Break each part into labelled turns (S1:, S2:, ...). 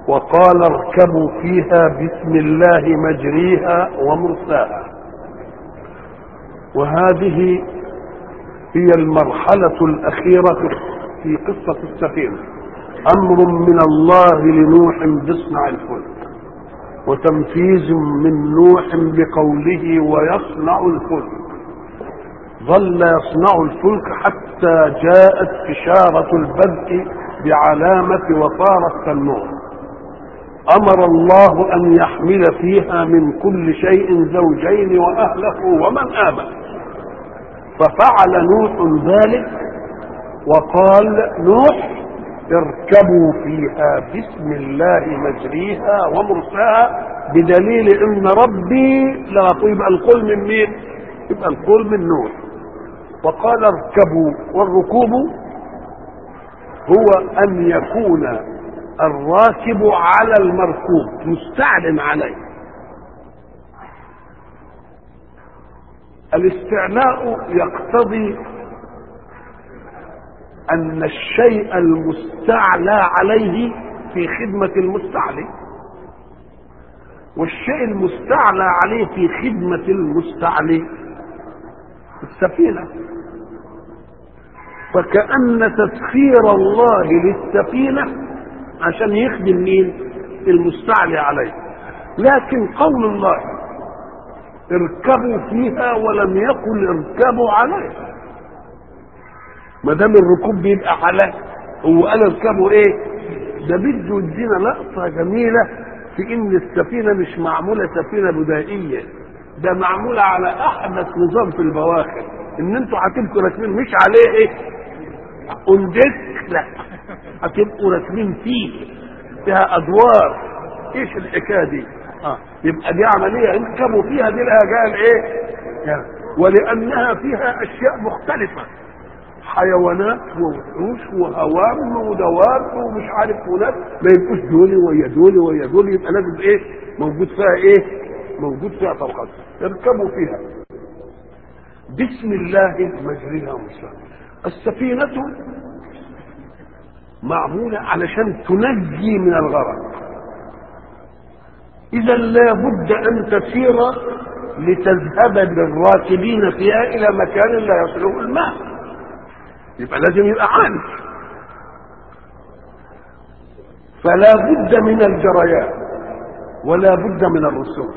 S1: وقال اركبوا فيها بسم الله مجريها ومرساها وهذه هي المرحلة الأخيرة في قصة السفينة أمر من الله لنوح باصنع الفلك وتنفيذ من نوح بقوله ويصنع الفلك ظل يصنع الفلك حتى جاءت إشارة البدء بعلامة وصار التنور أمر الله أن يحمل فيها من كل شيء زوجين وأهله ومن آمن ففعل نوح ذلك وقال نوح اركبوا فيها بسم الله مجريها ومرساها بدليل ان ربي لا يبقى القول من مين؟ يبقى القول من نوح وقال اركبوا والركوب هو ان يكون الراكب على المركوب مستعلم عليه الاستعلاء يقتضي ان الشيء المستعلى عليه في خدمة المستعلي والشيء المستعلى عليه في خدمة المستعلي السفينة فكأن تسخير الله للسفينة عشان يخدم مين المستعلي عليه لكن قول الله اركبوا فيها ولم يقل اركبوا عليها ما دام الركوب بيبقى على هو قال اركبوا ايه ده بده يدينا لقطه جميله في ان السفينه مش معموله سفينه بدائيه ده معموله على احدث نظام في البواخر ان انتوا هتبقوا راكبين مش عليه ايه اندك لا هتبقوا راكبين فيه فيها ادوار ايش الحكايه دي اه يبقى دي عمليه اركبوا فيها دي لها جال ايه يعني ولانها فيها اشياء مختلفه حيوانات ووحوش وهوام ودواب ومش عارف وناس ما يبقوش دول ويا دول ويا دول يبقى لازم ايه موجود فيها ايه موجود فيها طبقات اركبوا فيها بسم الله مجريها ومرساها السفينة معمولة علشان تنجي من الغرق إذا لا بد أن تسير لتذهب بالراكبين فيها إلى مكان لا يصله الماء يبقى لازم يبقى عالي فلا بد من الجريان ولا بد من الرسوم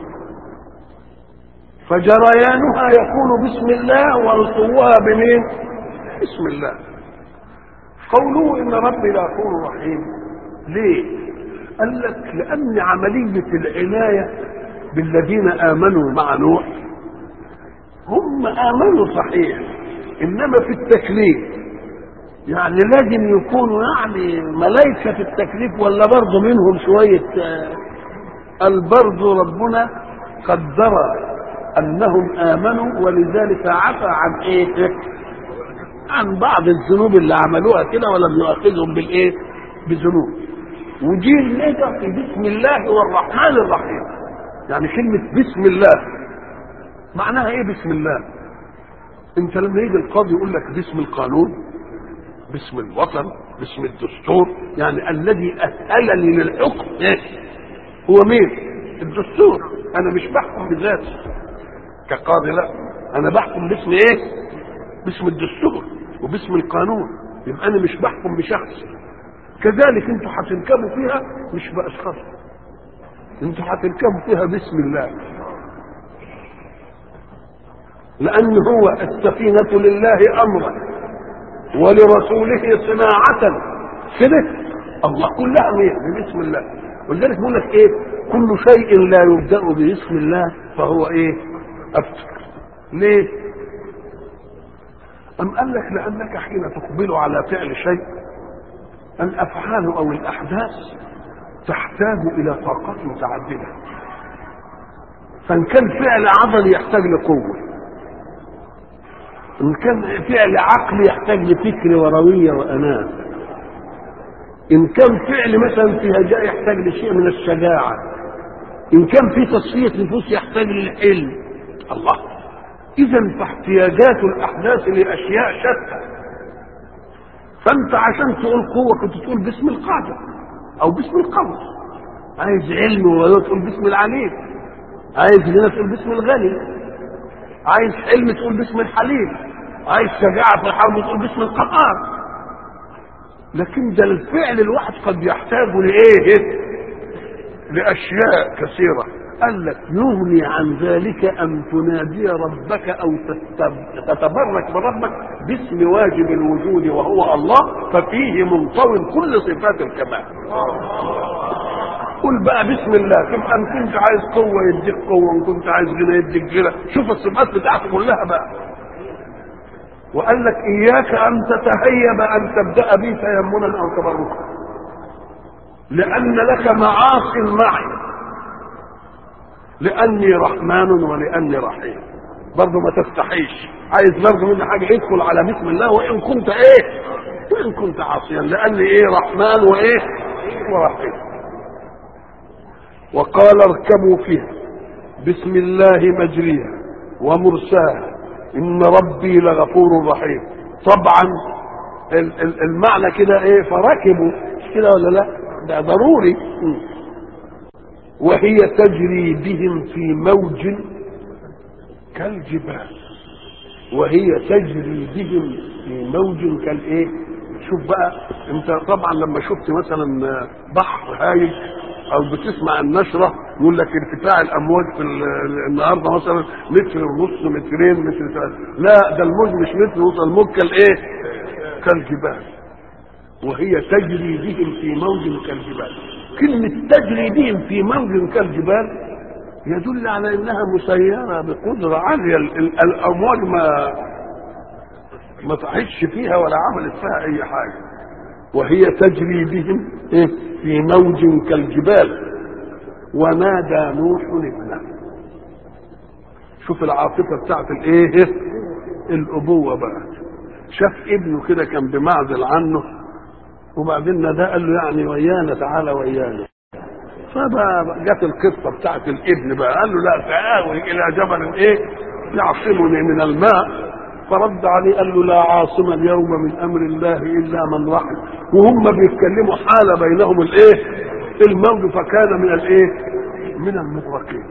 S1: فجريانها يكون بسم الله ورسوها بمين بسم الله قوله ان ربي لغفور رحيم ليه قال لك لان عمليه العنايه بالذين امنوا مع نوح هم امنوا صحيح انما في التكليف يعني لازم يكونوا يعني ملائكه في التكليف ولا برضه منهم شويه قال برضه ربنا قدر انهم امنوا ولذلك عفى عن ايه عن بعض الذنوب اللي عملوها كده ولم يؤاخذهم بالايه بذنوب ودي النجا في بسم الله والرحمن الرحيم يعني كلمه بسم الله معناها ايه بسم الله انت لما يجي القاضي يقول لك باسم القانون باسم الوطن باسم الدستور يعني الذي اهلني للحكم إيه؟ هو مين الدستور انا مش بحكم بذاتي كقاضي لا انا بحكم باسم ايه باسم الدستور وباسم القانون يبقى انا مش بحكم بشخص كذلك انتوا هتركبوا فيها مش باشخاص انتوا هتركبوا فيها باسم الله لان هو السفينه لله امرا ولرسوله صناعه كده الله كلها باسم الله ولذلك بيقول لك ايه كل شيء لا يبدا باسم الله فهو ايه ابتر ليه أم قال لك لأنك حين تقبل على فعل شيء الأفعال أو الأحداث تحتاج إلى طاقات متعددة فإن كان فعل عضلي يحتاج لقوة إن كان فعل عقلي يحتاج لفكر وروية وأناة إن كان فعل مثلا في هجاء يحتاج لشيء من الشجاعة إن كان في تصفية نفوس يحتاج للحلم الله اذا فاحتياجات الاحداث لاشياء شتى فانت عشان تقول قوه كنت تقول باسم القادر او باسم القوي عايز علم ولا تقول باسم العليم عايز غنى تقول باسم الغني عايز حلم تقول باسم الحليم عايز شجاعة في الحرب تقول باسم القهار لكن ده الفعل الواحد قد يحتاج لإيه؟ لأشياء كثيرة قال لك يغني عن ذلك أن تنادي ربك أو تتب- تتبرك بربك باسم واجب الوجود وهو الله ففيه منطوي كل صفات الكمال قل بقى بسم الله تبقى ان كنت عايز قوه يديك قوه وان كنت عايز غنى يديك غنى شوف الصفات بتاعته كلها بقى وقال لك اياك ان تتهيب ان تبدا بي تيمنا او تبركا لان لك معاصي معي لاني رحمن ولاني رحيم برضه ما تستحيش عايز برضه مني حاجه يدخل على بسم الله وان كنت ايه وان كنت عاصيا لاني ايه رحمن وايه ورحيم وقال اركبوا فيها بسم الله مجريها ومرساها ان ربي لغفور رحيم طبعا ال- ال- المعنى كده ايه فركبوا مش كده ولا لا ده ضروري م. وهي تجري بهم في موج كالجبال وهي تجري بهم في موج كالايه شوف بقى انت طبعا لما شفت مثلا بحر هايج او بتسمع النشره يقول لك ارتفاع الامواج في ال- النهارده مثلا متر ونص مترين متر ثلاثة. لا ده الموج مش متر ونص الموج كالايه كالجبال وهي تجري بهم في موج كالجبال كلمة تجري بهم في موج كالجبال يدل على انها مسيرة بقدرة عالية ال- ال- الامواج ما ما طاحتش فيها ولا عملت فيها اي حاجة وهي تجري بهم إيه؟ في موج كالجبال ونادى نوح ابنه شوف العاطفة بتاعت الايه الابوة بقى شاف ابنه كده كان بمعزل عنه وبعدين ده قال له يعني ويانا تعالى ويانا فبقى جت القصه بتاعت الابن بقى قال له لا سآوي الى جبل ايه يعصمني من الماء فرد عليه قال له لا عاصم اليوم من امر الله الا من رحم وهم بيتكلموا حال بينهم الايه الموج فكان من الايه من المغرقين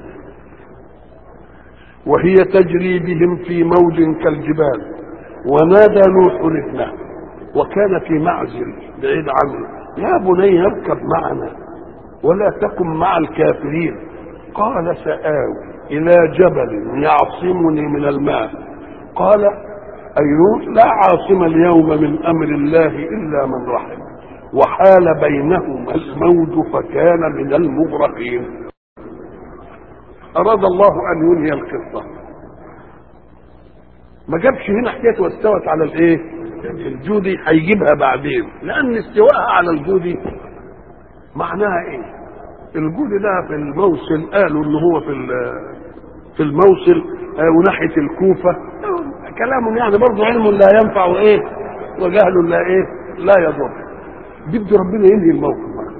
S1: وهي تجري بهم في موج كالجبال ونادى نوح ابنه وكان في معزل بعيد عنه يا بني اركب معنا ولا تكن مع الكافرين قال سآوي إلى جبل يعصمني من الماء قال أي نوح لا عاصم اليوم من أمر الله إلا من رحم وحال بينهما الموج فكان من المغرقين أراد الله أن ينهي القصة ما جابش هنا حكايه واستوت على الايه؟ الجودي هيجيبها بعدين لان استواءها على الجودي معناها ايه؟ الجودي ده في الموصل قالوا ان هو في ال- في الموصل آه، وناحيه الكوفه آه، كلام يعني برضه علم لا ينفع وايه؟ وجهل لا ايه؟ لا يضر بده ربنا ينهي الموقف بقى.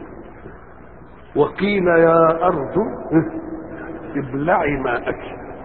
S1: وقيل يا ارض ابلعي ماءك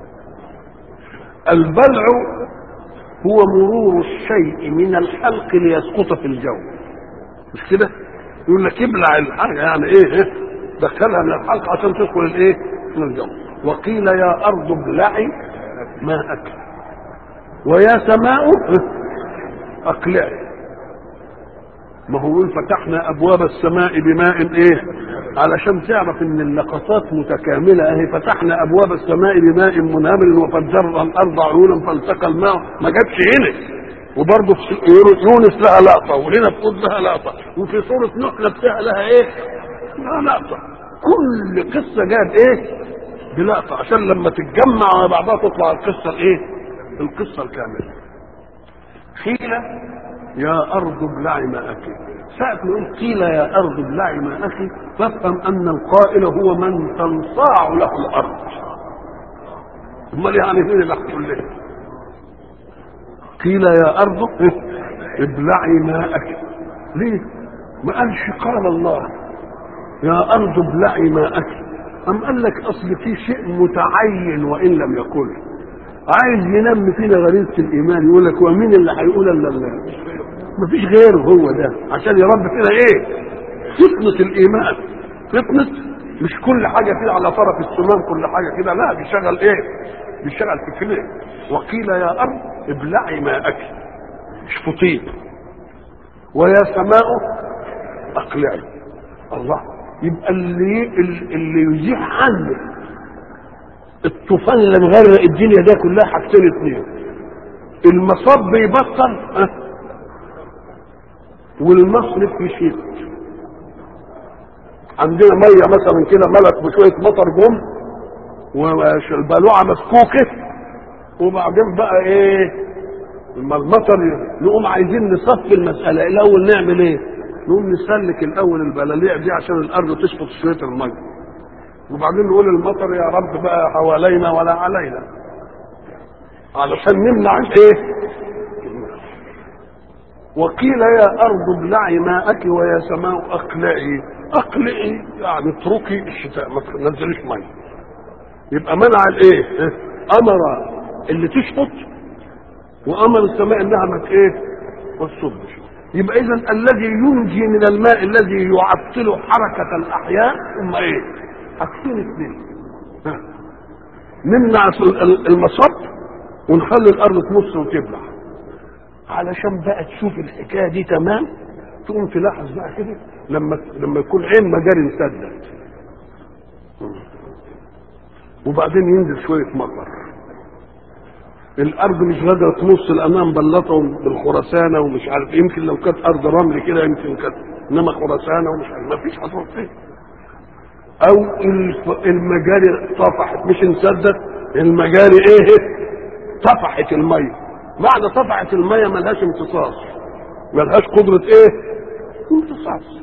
S1: البلع هو مرور الشيء من الحلق ليسقط في الجو مش كده يقول لك ابلع الحاجه يعني ايه إيه؟ دخلها من الحلق عشان تدخل الايه من الجو وقيل يا ارض ابلعي ماءك ويا سماء اقلعي ما هو يقول فتحنا ابواب السماء بماء ايه علشان تعرف ان اللقطات متكامله اهي فتحنا ابواب السماء بماء منهمر وفجرنا الارض عيونا فالتقى الماء ما جاتش هنا وبرضه في يونس لها لقطه وهنا في هود لها لقطه وفي سوره نوح نفسها لها ايه؟ لها لقطه كل قصه جت ايه؟ بلقطه عشان لما تتجمع على بعضها تطلع القصه الايه؟ القصه الكامله. قيل يا أرض ابلعي ماءك ساعة ما يقول قيل يا أرض ابلعي ماءك فافهم أن القائل هو من تنصاع له الأرض أمال يعني مين اللي هتقول له قيل يا أرض ابلعي ماءك ليه؟ ما قالش قال الله يا أرض ابلعي ماءك أم قال لك أصل في شيء متعين وإن لم يقل عايز ينمي فينا غريزة الإيمان يقول لك ومين اللي هيقول إلا الله مفيش غيره هو ده عشان يربي فينا إيه؟ فطنة الإيمان فطنت مش كل حاجه كده على طرف السمان كل حاجه كده لا بيشغل ايه بيشغل فكرين وقيل يا ارض ابلعي ماءك اشفطيه ويا سماء اقلعي الله يبقى اللي اللي يزيح عنك الطوفان اللي مغرق الدنيا ده كلها حاجتين اتنين المصاب بيبطل ها والمصرف يشيل عندنا ميه مثلا كده ملك بشويه مطر جم والبلوعه مسكوكه وبعدين بقى ايه لما المطر نقوم عايزين نصفي المساله الاول نعمل ايه؟ نقوم نسلك الاول البلاليع دي عشان الارض تشفط شويه الميه وبعدين نقول المطر يا رب بقى حوالينا ولا علينا علشان نمنع الايه؟ وقيل يا ارض ابلعي ماءك ويا سماء اقلعي اقلعي يعني اتركي الشتاء ما تنزليش ميه يبقى منع الايه؟ امر اللي تشفط وامر السماء انها ما ايه؟ ما تصبش يبقى اذا الذي ينجي من الماء الذي يعطل حركه الاحياء ثم ايه؟ حاجتين اثنين نمنع المصب ونخلي الارض تمص وتبلع علشان بقى تشوف الحكايه دي تمام تقوم تلاحظ بقى كده لما لما يكون عين مجاري مسدد وبعدين ينزل شويه مطر الارض مش قادره تمص الامام بلطه بالخرسانه ومش عارف يمكن لو كانت ارض رمل كده يمكن كانت انما خرسانه ومش عارف ما فيش هتروح فين او المجاري طفحت مش انسدت المجاري ايه طفحت الميه معنى طفحت الميه ملهاش امتصاص ملهاش قدره ايه امتصاص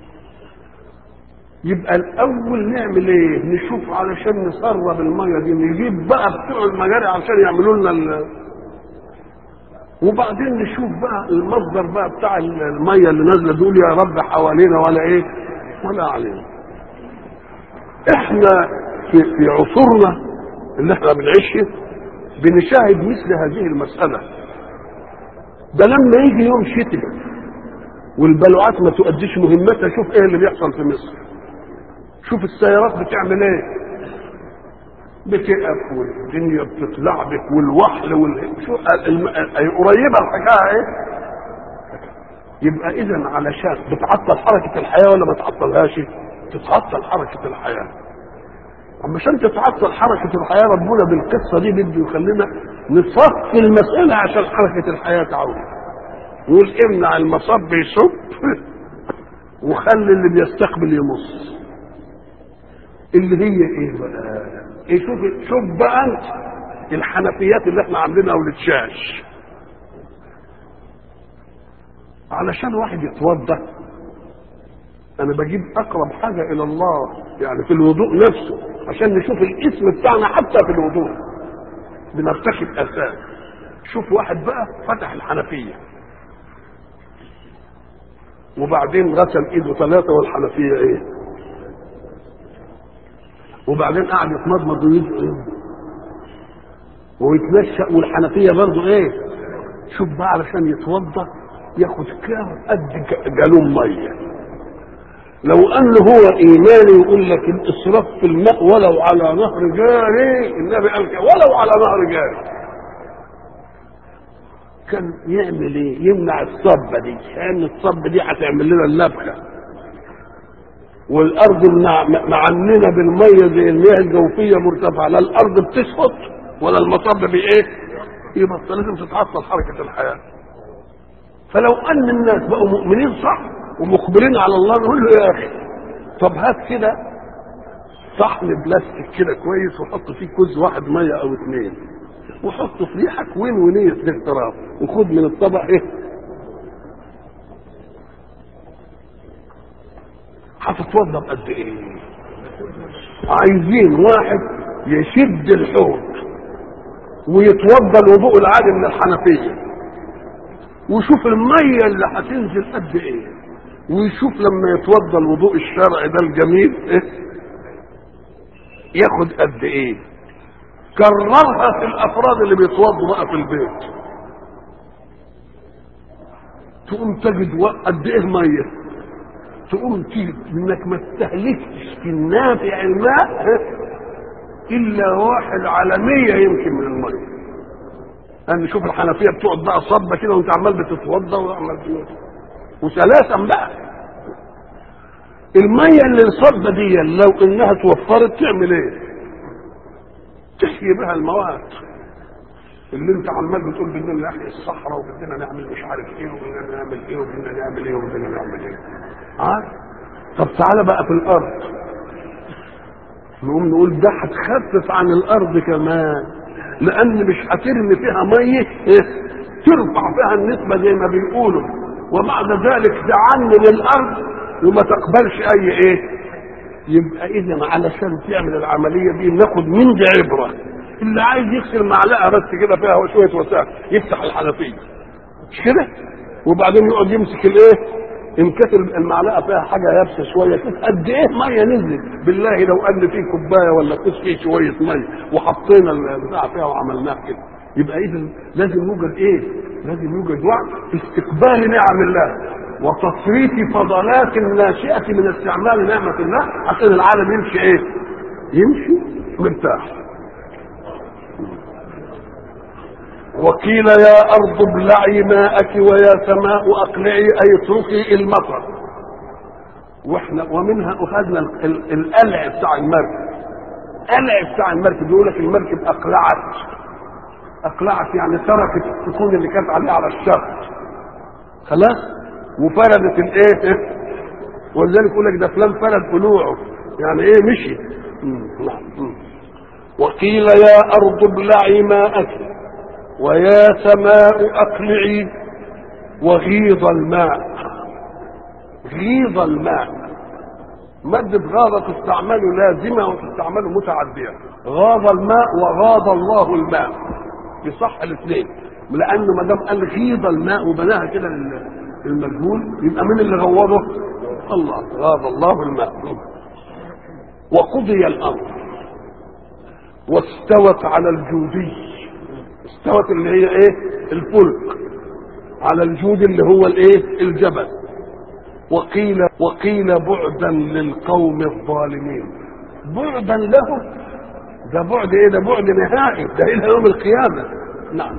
S1: يبقى الاول نعمل ايه نشوف علشان نسرب الميه دي نجيب بقى بتوع المجاري علشان يعملوا لنا ال... وبعدين نشوف بقى المصدر بقى بتاع الميه اللي نازله دول يا رب حوالينا ولا ايه ولا علينا احنا في, في عصورنا اللي احنا بنعيشه بنشاهد مثل هذه المسألة ده لما يجي يوم شتاء والبلوعات ما تؤديش مهمتها شوف ايه اللي بيحصل في مصر شوف السيارات بتعمل ايه بتقف والدنيا بتتلعبك والوحل وال شو الم... قريبه الحكايه ايه يبقى اذا علشان بتعطل حركه الحياه ولا ما تعطلهاش تتعطل حركه الحياه اما عشان تتعطل حركه الحياه ربنا بالقصه دي بده يخلينا نصفي المساله عشان حركه الحياه تعود يقول امنع المصب يصب وخلي اللي بيستقبل يمص اللي هي ايه بقى ايه شوف شوف بقى انت الحنفيات اللي احنا عاملينها والتشاش علشان واحد يتوضا انا بجيب اقرب حاجه الى الله يعني في الوضوء نفسه عشان نشوف الاسم بتاعنا حتى في الوضوء بنرتكب اساس شوف واحد بقى فتح الحنفيه وبعدين غسل ايده ثلاثه والحنفيه ايه وبعدين قعد يتمضمض ويدعي ويتنشأ والحنفيه برضه ايه شوف بقى علشان يتوضا ياخد كام قد جالون ميه لو ان هو ايماني يقول لك الاسراف في الماء ولو على نهر جاري النبي قال كده ولو على نهر جاري كان يعمل ايه يمنع الصبة دي لان الصبة دي هتعمل لنا اللبخة والارض معننة بالمية زي المياه الجوفية مرتفعة لا الارض بتسقط ولا المصب بايه يبقى لازم تتعطل حركة الحياة فلو ان الناس بقوا مؤمنين صح ومخبرين على الله نقول له يا اخي طب هات كده صحن بلاستيك كده كويس وحط فيه كوز واحد ميه او اثنين وحطه في ريحك وين ونية الاغتراب وخد من الطبق ايه هتتوضا بقد ايه عايزين واحد يشد الحوض ويتوضا الوضوء العادي من الحنفيه وشوف الميه اللي هتنزل قد ايه ويشوف لما يتوضا الوضوء الشرعي ده الجميل إيه؟ ياخد قد ايه كررها في الافراد اللي بيتوضوا بقى في البيت تقوم تجد قد ايه ميه تقوم تيجي انك ما تستهلكش في النافع الماء الا واحد على مية يمكن من الميه لان شوف الحنفيه بتقعد بقى صبه كده وانت عمال بتتوضى وعمال وسلاسا بقى الميه اللي الصبه دي لو انها توفرت تعمل ايه؟ تحيي بها المواد اللي انت عمال بتقول بدنا نحيي الصحراء وبدنا نعمل مش عارف ايه وبدنا نعمل ايه وبدنا نعمل ايه وبدنا نعمل ايه عارف طب تعالى بقى في الارض نقوم نقول ده هتخفف عن الارض كمان لان مش هترمي فيها ميه إيه؟ ترفع فيها النسبه زي ما بيقولوا وبعد ذلك تعنن الارض وما تقبلش اي ايه يبقى اذا علشان تعمل العمليه دي ناخد من دي عبره اللي عايز يغسل معلقه بس كده فيها شويه وسائل يفتح الحنفيه مش كده وبعدين يقعد يمسك الايه ان كانت المعلقه فيها حاجه يابسه شويه شوف قد ايه ميه نزلت بالله لو قال فيه كوبايه ولا كيس فيه شويه ميه وحطينا البتاع فيها وعملناها كده يبقى اذا لازم يوجد ايه؟ لازم يوجد وعي في استقبال نعم الله وتصريف فضلات الناشئه من استعمال نعمه الله عشان العالم يمشي ايه؟ يمشي مرتاح وقيل يا أرض ابلعي ماءك ويا سماء أقلعي أي اتركي المطر واحنا ومنها أخذنا القلع بتاع المركب قلع بتاع المركب يقول لك المركب أقلعت أقلعت يعني تركت السكون اللي كانت عليه على الشط خلاص وفردت الايه ولذلك يقول لك ده فلان فرد قلوعه يعني ايه مشي وقيل يا أرض ابلعي ماءك ويا سماء اقلعي وغيض الماء غيض الماء مادة غاضة تستعمل لازمة وتستعمل متعدية غاض الماء وغاض الله الماء يصح الاثنين لأنه ما دام قال غيض الماء وبناها كده للمجهول يبقى من اللي غوضه؟ الله غاض الله الماء وقضي الأمر واستوت على الجودي استوت اللي هي ايه الفلك على الجود اللي هو الايه الجبل وقيل وقيل بعدا للقوم الظالمين بعدا لهم ده بعد ايه ده بعد نهائي ده الى يوم القيامه نعم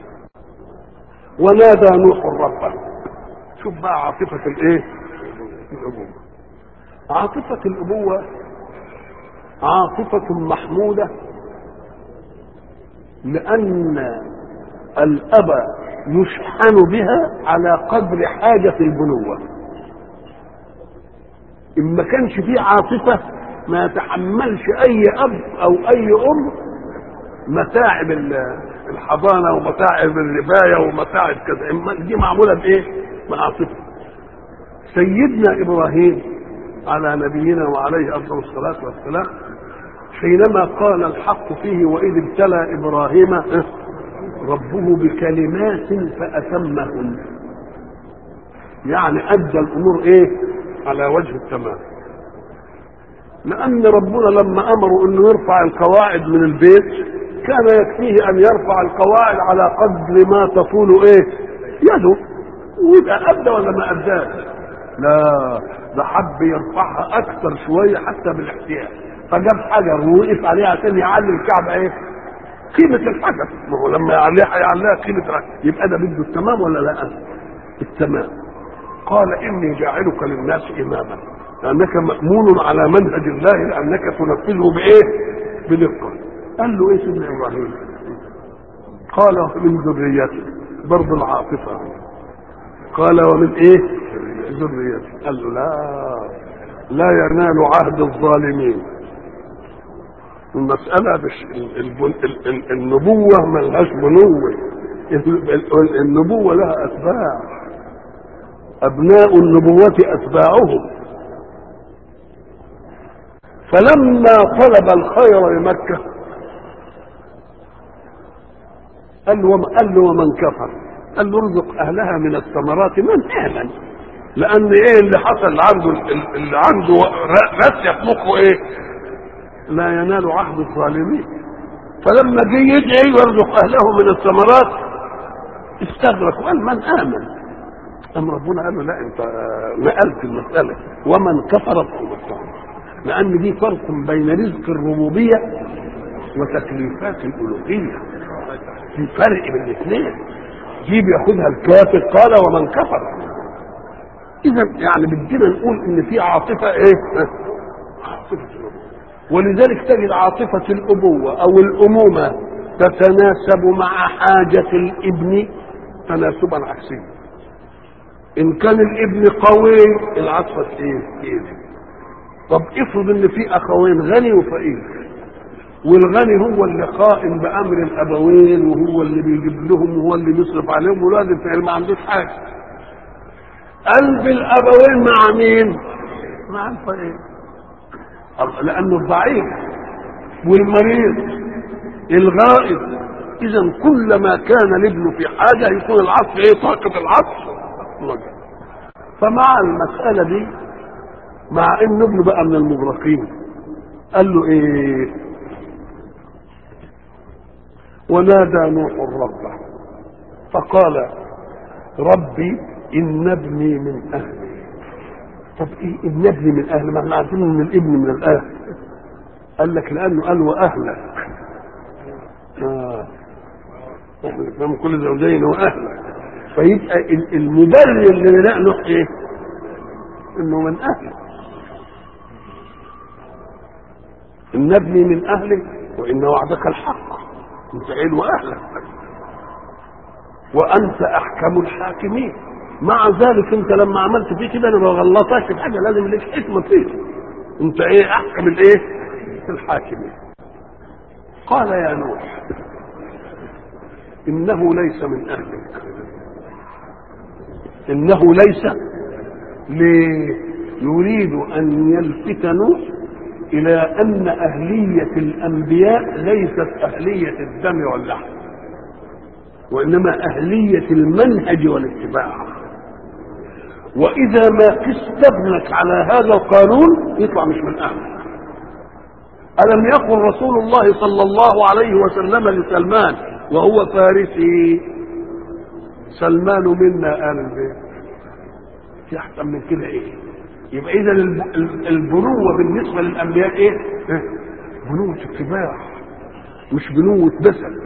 S1: ونادى نوح ربه شوف بقى عاطفه الايه الابوه عاطفه الابوه عاطفه محموده لأن الأب يشحن بها على قدر حاجة البنوة إن ما كانش فيه عاطفة ما يتحملش أي أب أو أي أم متاعب الحضانة ومتاعب الرباية ومتاعب كذا دي معمولة بإيه؟ بعاطفة سيدنا إبراهيم على نبينا وعليه أفضل الصلاة والسلام حينما قال الحق فيه واذ ابتلى ابراهيم ربه بكلمات فاتمهن يعني ادى الامور ايه على وجه التمام لان ربنا لما امروا انه يرفع القواعد من البيت كان يكفيه ان يرفع القواعد على قدر ما تطول ايه يده ويبقى ادى ولا ما اداش لا ده حب يرفعها اكثر شويه حتى بالاحتياج فجاب حجر ووقف عليه عشان يعلي الكعبه ايه؟ قيمة الحجر، ما هو لما يعليها هيعليها قيمة الحجر، يبقى ده بده التمام ولا لا؟ التمام. قال إني جاعلك للناس إماما، لأنك مأمون على منهج الله لأنك تنفذه بإيه؟ بدقة. قال له إيه سيدنا إبراهيم؟ قال من ذريتي برضه العاطفة. قال ومن إيه؟ ذريتي. قال له لا لا ينال عهد الظالمين المسألة مش النبوة ملهاش بنوة النبوة لها أتباع أبناء النبوة أتباعهم فلما طلب الخير لمكة قال له قال له ومن كفر قال له ارزق أهلها من الثمرات من آمن لأن إيه اللي حصل عنده اللي عنده راسية في مخه إيه؟ لا ينال عهد الظالمين فلما جه يدعي يرزق اهله من الثمرات استغرق وقال من امن أم ربنا قال له لا أنت نقلت المسألة ومن كفر فهو لأن دي فرق بين رزق الربوبية وتكليفات الألوهية في فرق بين الاثنين دي بياخدها الكافر قال ومن كفر إذا يعني بدنا نقول إن في عاطفة إيه؟ عاطفة الأبوة ولذلك تجد عاطفة الأبوة أو الأمومة تتناسب مع حاجة الابن تناسبا عكسيا إن كان الابن قوي العاطفة إيه؟ إيه؟ طب افرض إن في أخوين غني وفقير والغني هو اللي قائم بامر الابوين وهو اللي بيجيب لهم وهو اللي بيصرف عليهم والواد الفقير ما عندوش حاجه قلب الابوين مع مين؟ مع الفقير لانه الضعيف والمريض الغائب اذا كلما كان الابن في حاجه يكون العطف ايه طاقه العطف فمع المساله دي مع ان ابنه بقى من المغرقين قال له ايه ونادى نوح ربه فقال ربي ان ابني من اهلي طب ايه ان ابني من اهلي ما احنا عارفين ان الابن من الاهل قال لك لانه قال واهلك اه احنا نفهم كل زوجين واهلك فيبقى المبرر اللي نوح ايه انه من اهله ان ابني من اهلك وان وعدك الحق انت عين واهلك وانت احكم الحاكمين مع ذلك انت لما عملت فيه كده انا ما غلطتش في حاجه لازم ليك حكمه فيه انت ايه احكم الايه الحاكمين قال يا نوح انه ليس من اهلك انه ليس ليه يريد ان يلفت نوح الى ان اهليه الانبياء ليست اهليه الدم واللحم وانما اهليه المنهج والاتباع واذا ما قست ابنك على هذا القانون يطلع مش من اهلك الم يقل رسول الله صلى الله عليه وسلم لسلمان وهو فارسي سلمان منا ال البيت في احسن من كده ايه يبقى اذا البنوه بالنسبه للانبياء ايه؟ إيه؟ بنوه اتباع مش بنوه بسل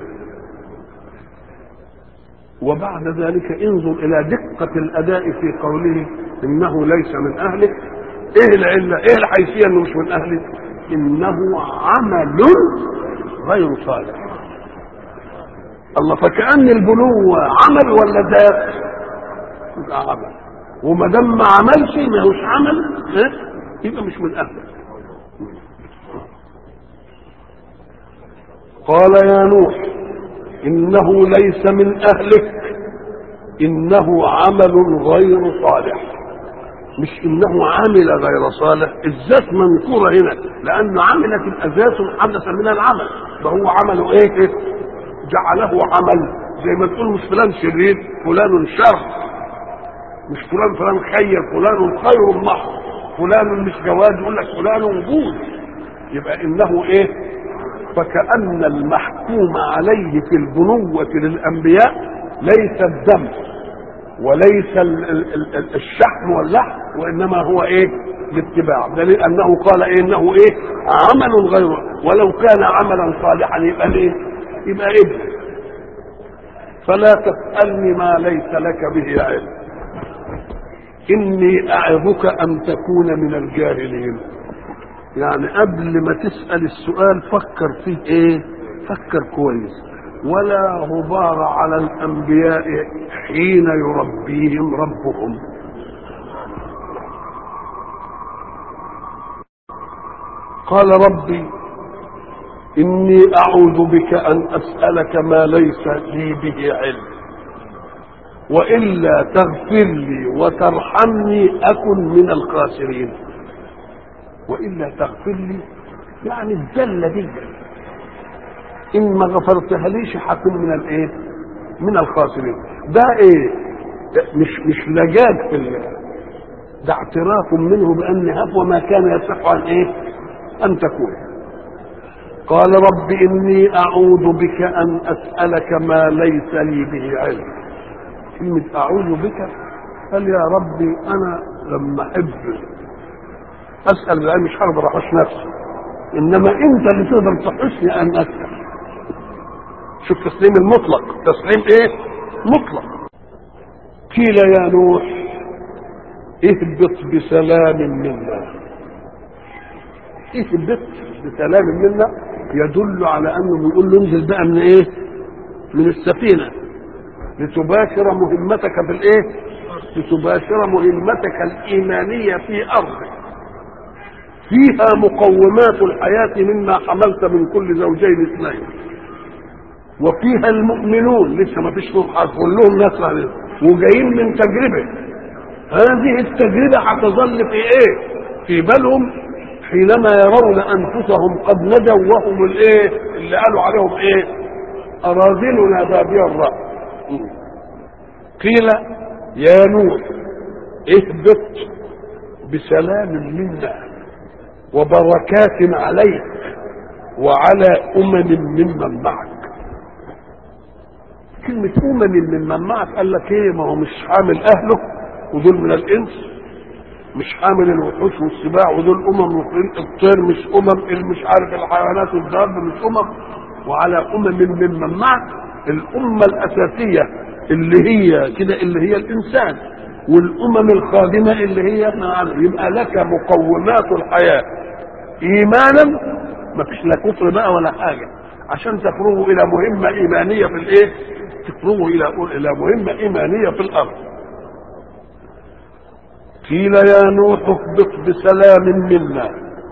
S1: وبعد ذلك انظر الى دقه الاداء في قوله انه ليس من اهلك ايه العله؟ ايه الحيثيه انه مش من اهلك؟ انه عمل غير صالح الله فكأن البنوة عمل ولا ذات؟ يبقى عمل وما دام ما عملش ما هوش عمل إيه؟ يبقى مش من اهله قال يا نوح انه ليس من اهلك انه عمل غير صالح مش انه عمل غير صالح الذات منكوره هنا لانه عملت الذات حدث من العمل فهو عمله ايه جعله عمل زي ما تقول مش فلان شرير فلان شر مش فلان فلان خير فلان خير محض فلان مش جواد يقول لك فلان وجود يبقى انه ايه فكأن المحكوم عليه في البنوة للأنبياء ليس الدم وليس ال ال ال الشحم واللحم وإنما هو إيه الاتباع دليل أنه قال إيه إنه إيه عمل غير ولو كان عملا صالحا يبقى إيه يبقى ابن فلا تسألني ما ليس لك به علم إني أعظك أن تكون من الجاهلين يعني قبل ما تسأل السؤال فكر فيه إيه فكر كويس ولا غبار على الأنبياء حين يربيهم ربهم قال ربي إني أعوذ بك أن أسألك ما ليس لي به علم والا تغفر لي وترحمني اكن من الخاسرين والا تغفر لي يعني الذله دي ان ما غفرتها ليش هكون من الايه من الخاسرين ده ايه مش مش لجاج في ده اعتراف منه بان هفوة ما كان يصح عن ايه ان تكون قال رب اني اعوذ بك ان اسالك ما ليس لي به علم كلمة أعوذ بك قال يا ربي انا لما احب اسال بقى مش هقدر احوش نفسي انما انت اللي تقدر تحوشني ان اسال شوف تسليم المطلق تسليم ايه مطلق قيل يا نوح اهبط بسلام منا اهبط بسلام منا يدل على انه بيقول له انزل بقى من ايه من السفينه لتباشر مهمتك في الايه لتباشر مهمتك الايمانيه في ارضك فيها مقومات الحياه مما حملت من كل زوجين اثنين وفيها المؤمنون لسه ما فيش مبحث كلهم ناس عليهم وجايين من تجربه هذه التجربه هتظل في ايه في بالهم حينما يرون انفسهم قد نجوا وهم الايه اللي قالوا عليهم ايه اراذلنا بادي الراي قيل يا نوح اهبط بسلام منا وبركات عليك وعلى امم ممن معك كلمة أمم ممن معك قال لك إيه ما هو مش حامل أهله ودول من الإنس مش حامل الوحوش والسباع ودول أمم الطير مش أمم اللي مش عارف الحيوانات والدواب مش أمم وعلى أمم ممن معك الأمة الأساسية اللي هي كده اللي هي الإنسان والأمم الخادمة اللي هي يبقى لك مقومات الحياة إيمانا ما فيش لا كفر بقى ولا حاجة عشان تفرغوا إلى مهمة إيمانية في الإيه؟ تفرغوا إلى إلى مهمة إيمانية في الأرض. قيل يا نوح اهبط بسلام منا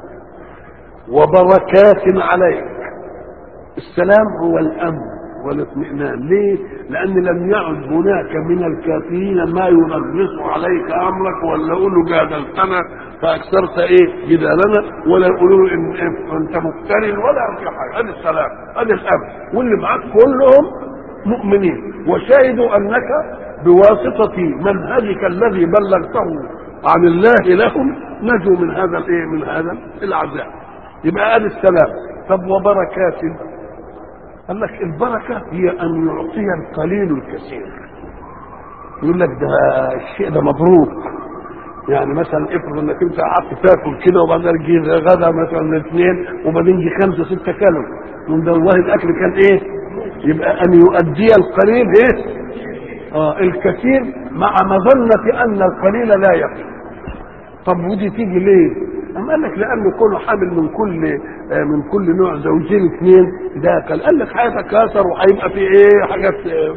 S1: وبركات عليك. السلام هو الأمن والاطمئنان ليه لان لم يعد هناك من الكافرين ما ينغص عليك امرك ولا يقولوا جادلتنا فاكثرت ايه جدالنا ولا يقولوا له ان انت مقترن ولا في حاجه هذا السلام هذا الامن واللي معاك كلهم مؤمنين وشهدوا انك بواسطه منهجك الذي بلغته عن الله لهم نجوا من هذا الايه من هذا العذاب يبقى هذا السلام طب وبركات قال لك البركة هي أن يعطي القليل الكثير يقول لك ده الشيء ده مبروك يعني مثلا افرض انك انت قعدت تاكل كده وبعدين جه غدا مثلا اثنين وبعدين جه خمسه سته كلوا من ده والله الاكل كان ايه؟ يبقى ان يؤدي القليل ايه؟ اه الكثير مع مظنه ان القليل لا يكفي طب ودي تيجي ليه؟ أم قال لك لأنه كونه حامل من كل آه من كل نوع زوجين اثنين ده قال قال لك هيتكاثر وهيبقى في إيه حاجات آه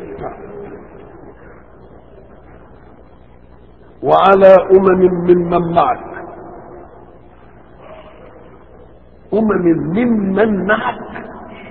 S1: وعلى أمم ممن معك أمم ممن معك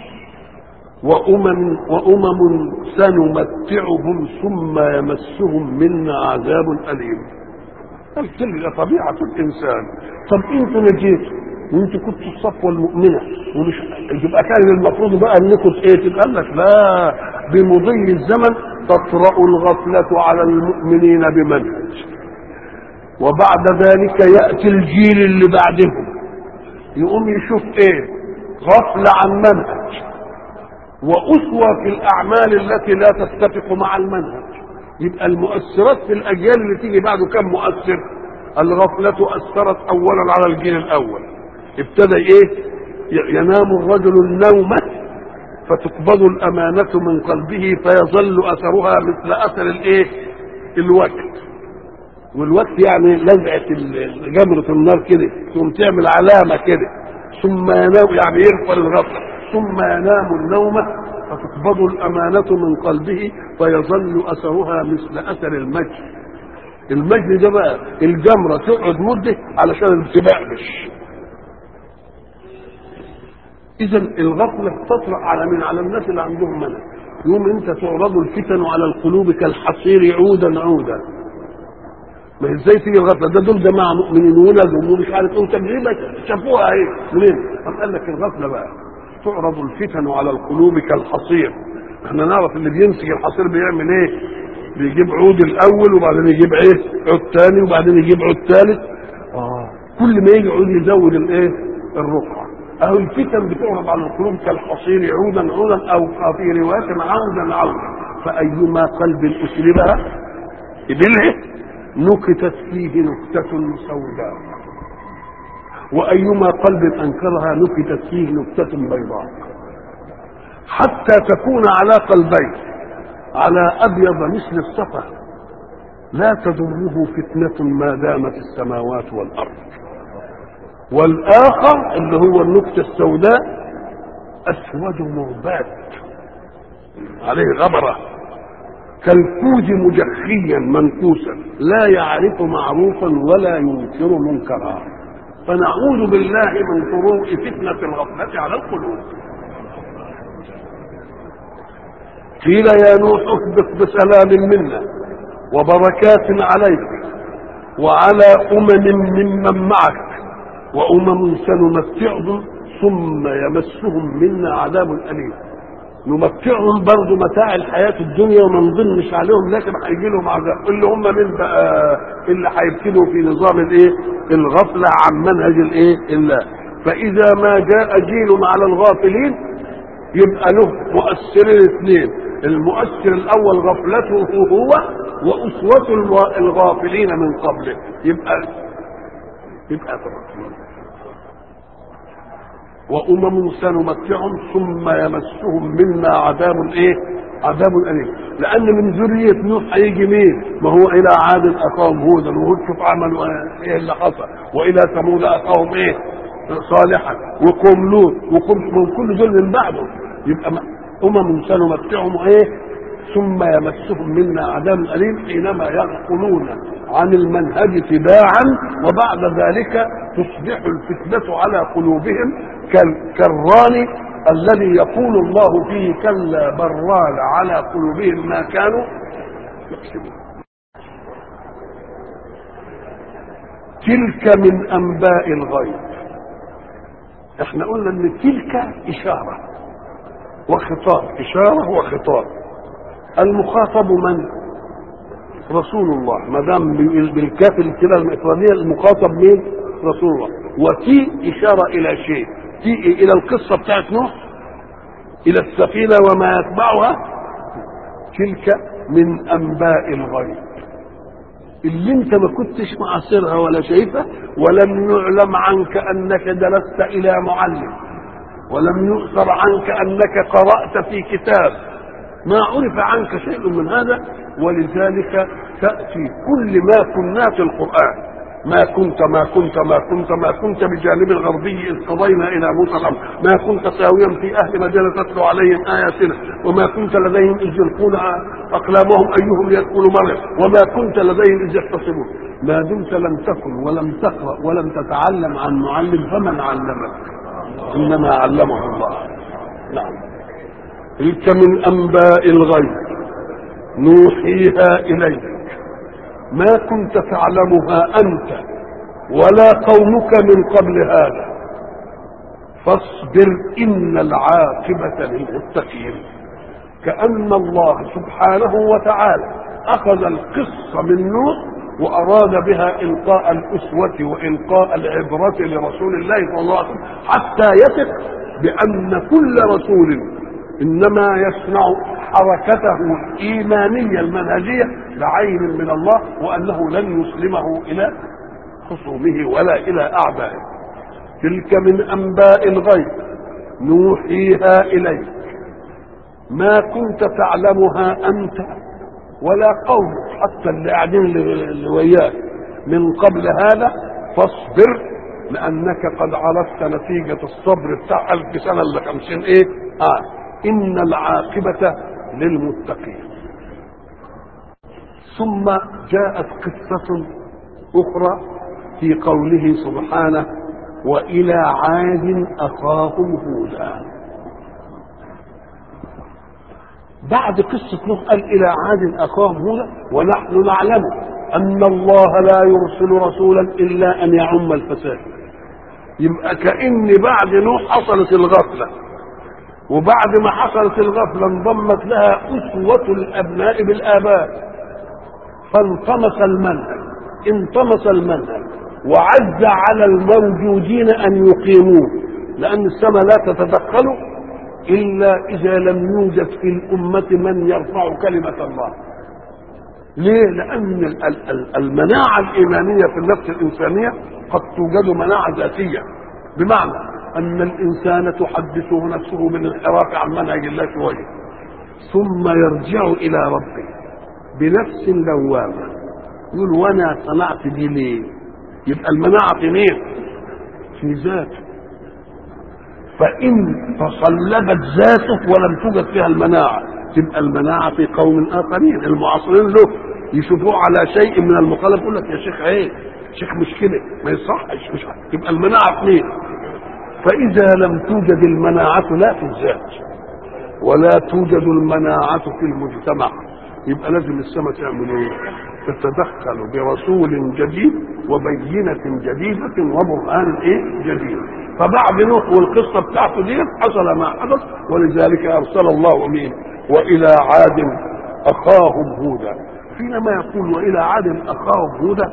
S1: وأمم وأمم سنمتعهم ثم يمسهم منا عذاب أليم قال تلك طبيعة الإنسان طب أنتوا نجيتوا وأنتوا كنتوا الصفوة المؤمنة ومش يبقى كان المفروض بقى أنكم إيه تبقى لك لا بمضي الزمن تطرأ الغفلة على المؤمنين بمنهج وبعد ذلك يأتي الجيل اللي بعدهم يقوم يشوف إيه غفلة عن منهج وأسوة في الأعمال التي لا تتفق مع المنهج يبقى المؤثرات في الاجيال اللي تيجي بعده كم مؤثر الغفلة أثرت أولا على الجيل الأول ابتدى إيه ينام الرجل النومة فتقبض الأمانة من قلبه فيظل أثرها مثل أثر الإيه الوقت والوقت يعني لزعة جمرة النار كده ثم تعمل علامة كده ثم ينام يعني يغفل الغفلة ثم ينام النومة فتقبض الأمانة من قلبه فيظل أثرها مثل أثر المجد المجد ده بقى الجمرة تقعد مدة علشان تبقبش إذا الغفلة تطرأ على من على الناس اللي عندهم منع يوم أنت تعرض الفتن على القلوب كالحصير عودا عودا ما ازاي تيجي الغفله ده دول جماعه مؤمنين ولادهم ومش عارف ايه وتجربه شافوها ايه منين؟ قام قال لك الغفله بقى تعرض الفتن على القلوب كالحصير احنا نعرف اللي بيمسك الحصير بيعمل ايه بيجيب عود الاول وبعدين يجيب ايه عود تاني وبعدين يجيب عود ثالث اه كل ما يجي عود يزود الايه الرقعه اهو الفتن بتعرض على القلوب كالحصير عودا عودا او في روايه عودا عودا فايما قلب اسلبها ابله نكتت فيه نكتة سوداء وأيما قلب أنكرها نكتت فيه نكتة بيضاء حتى تكون على قلبين على أبيض مثل الصفا لا تضره فتنة ما دامت السماوات والأرض والآخر اللي هو النكتة السوداء أسود مرباد عليه غبرة كالكوز مجخيا منكوسا لا يعرف معروفا ولا ينكر منكرا فنعوذ بالله من طروء فتنة الغفلة على القلوب قيل يا نوح اهبط بسلام منا وبركات عليك وعلى أمم ممن معك وأمم سنمتعهم ثم يمسهم منا عذاب أليم نمتعهم برضه متاع الحياة الدنيا وما نظنش عليهم لكن هيجي لهم عذاب اللي هم من بقى اللي هيبتدوا في نظام الايه الغفلة عن منهج الايه الله فإذا ما جاء جيل على الغافلين يبقى له مؤثرين اثنين المؤثر الأول غفلته هو وأسوة الغافلين من قبله يبقى يبقى طبعا وأمم سنمتعهم ثم يمسهم منا عذاب ايه؟ عذاب أليم لأن من ذرية نوح هيجي مين؟ ما هو إلى عاد أخاهم هودا وهود شوف عملوا إيه اللي حصل وإلى ثمود أخاهم إيه؟ صالحا وقوم لوط وقوم من كل دول من بعده يبقى أمم سنمتعهم إيه؟ ثم يمسهم منا عذاب أليم حينما يغفلون عن المنهج تباعا وبعد ذلك تصبح الفتنة على قلوبهم كالران الذي يقول الله فيه كلا بران على قلوبهم ما كانوا يكسبون تلك من انباء الغيب احنا قلنا ان تلك اشاره وخطاب اشاره وخطاب المخاطب من رسول الله ما دام بالكاف الكلمه الافراديه المخاطب مين رسول الله وتي اشاره الى شيء تي الى القصه بتاعت نوح الى السفينه وما يتبعها تلك من انباء الغيب اللي انت ما كنتش معاصرها ولا شايفها ولم يعلم عنك انك جلست الى معلم ولم يؤثر عنك انك قرات في كتاب ما عرف عنك شيء من هذا ولذلك تاتي كل ما كنا في القران ما كنت ما كنت ما كنت ما كنت بجانب الغربي إذ قضينا إلى موسى الأمر ما كنت ساويا في أهل مدينة تتلو عليهم آياتنا وما كنت لديهم إذ يلقون أقلامهم أيهم يدخل مريم وما كنت لديهم إذ يختصمون ما دمت لم تكن ولم تقرأ ولم تتعلم عن معلم فمن علمك إنما علمه الله نعم تلك من أنباء الغيب نوحيها إليك ما كنت تعلمها انت ولا قومك من قبل هذا فاصبر ان العاقبه للمتقين كان الله سبحانه وتعالى اخذ القصه من نوح واراد بها القاء الاسوه والقاء العبره لرسول الله صلى الله عليه وسلم حتى يثق بان كل رسول انما يصنع حركته الايمانيه المنهجيه لعين من الله وانه لن يسلمه الى خصومه ولا الى اعدائه تلك من انباء الغيب نوحيها اليك ما كنت تعلمها انت ولا قومك حتى اللي قاعدين اللي وياك من قبل هذا فاصبر لانك قد عرفت نتيجه الصبر بتاع الف سنه الا خمسين ايه اه ان العاقبه للمتقين ثم جاءت قصه اخرى في قوله سبحانه والى عاد اخاهم هودا بعد قصة نوح قال إلى عاد أخاهم هودا ونحن نعلم أن الله لا يرسل رسولا إلا أن يعم الفساد يبقى كأن بعد نوح حصلت الغفلة وبعد ما حصلت الغفلة انضمت لها أسوة الأبناء بالآباء فانطمس المنهج انطمس المنهج وعز على الموجودين أن يقيموه لأن السماء لا تتدخل إلا إذا لم يوجد في الأمة من يرفع كلمة الله ليه؟ لأن ال- ال- ال- المناعة الإيمانية في النفس الإنسانية قد توجد مناعة ذاتية بمعنى أن الإنسان تحدثه نفسه بالانحراف عن منهج الله شوية ثم يرجع إلى ربه بنفس لوامة يقول وأنا صنعت دي ليه؟ يبقى المناعة في مين؟ في ذاته فإن تصلبت ذاته ولم توجد فيها المناعة تبقى المناعة في قوم آخرين المعاصرين له يشوفوه على شيء من المخالف يقول لك يا شيخ عيب شيخ مش كده ما يصحش مش عارف. يبقى المناعة في مين فإذا لم توجد المناعة لا في الذات ولا توجد المناعة في المجتمع يبقى لازم السماء تعمل ايه؟ تتدخل برسول جديد وبينة جديدة وبرهان ايه؟ جديد. فبعد نوح والقصة بتاعته دي حصل ما حدث ولذلك أرسل الله مين؟ وإلى عاد أخاهم هودا. حينما يقول وإلى عاد أخاهم هودا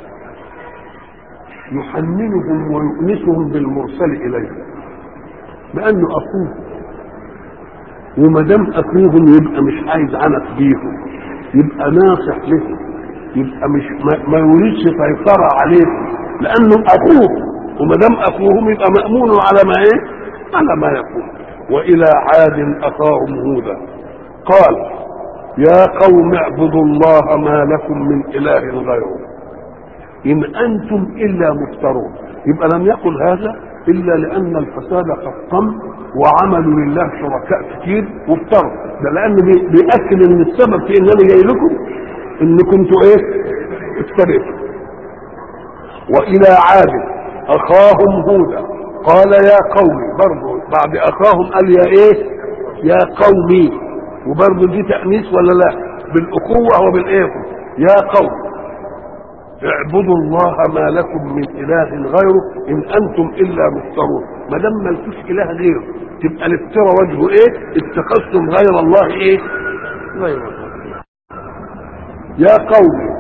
S1: يحننهم ويؤنسهم بالمرسل إليه. لأنه أخوه وما دام اخوهم يبقى مش عايز عنف بيهم يبقى ناصح لهم يبقى مش ما, ما يريدش سيطرة عليهم لانه اخوه وما دام اخوهم يبقى مامون على ما ايه؟ على ما يقول والى عاد اخاهم هودا قال يا قوم اعبدوا الله ما لكم من اله غيره ان انتم الا مفترون يبقى لم يقل هذا الا لان الفساد قد قم وعملوا لله شركاء كتير وافتروا ده لان بي- بياكد ان السبب في ان انا جاي لكم انكم انتوا ايه افتريتوا والى عاد اخاهم هودا قال يا قومي برضه بعد اخاهم قال يا ايه يا قومي وبرضه دي تانيث ولا لا بالاخوه وبالايه يا قوم اعبدوا الله ما لكم من اله غيره ان انتم الا مفترون ما دام ما لكوش اله غيره تبقى الافتراء وجهه ايه اتخذتم غير الله ايه غير الله يا قوم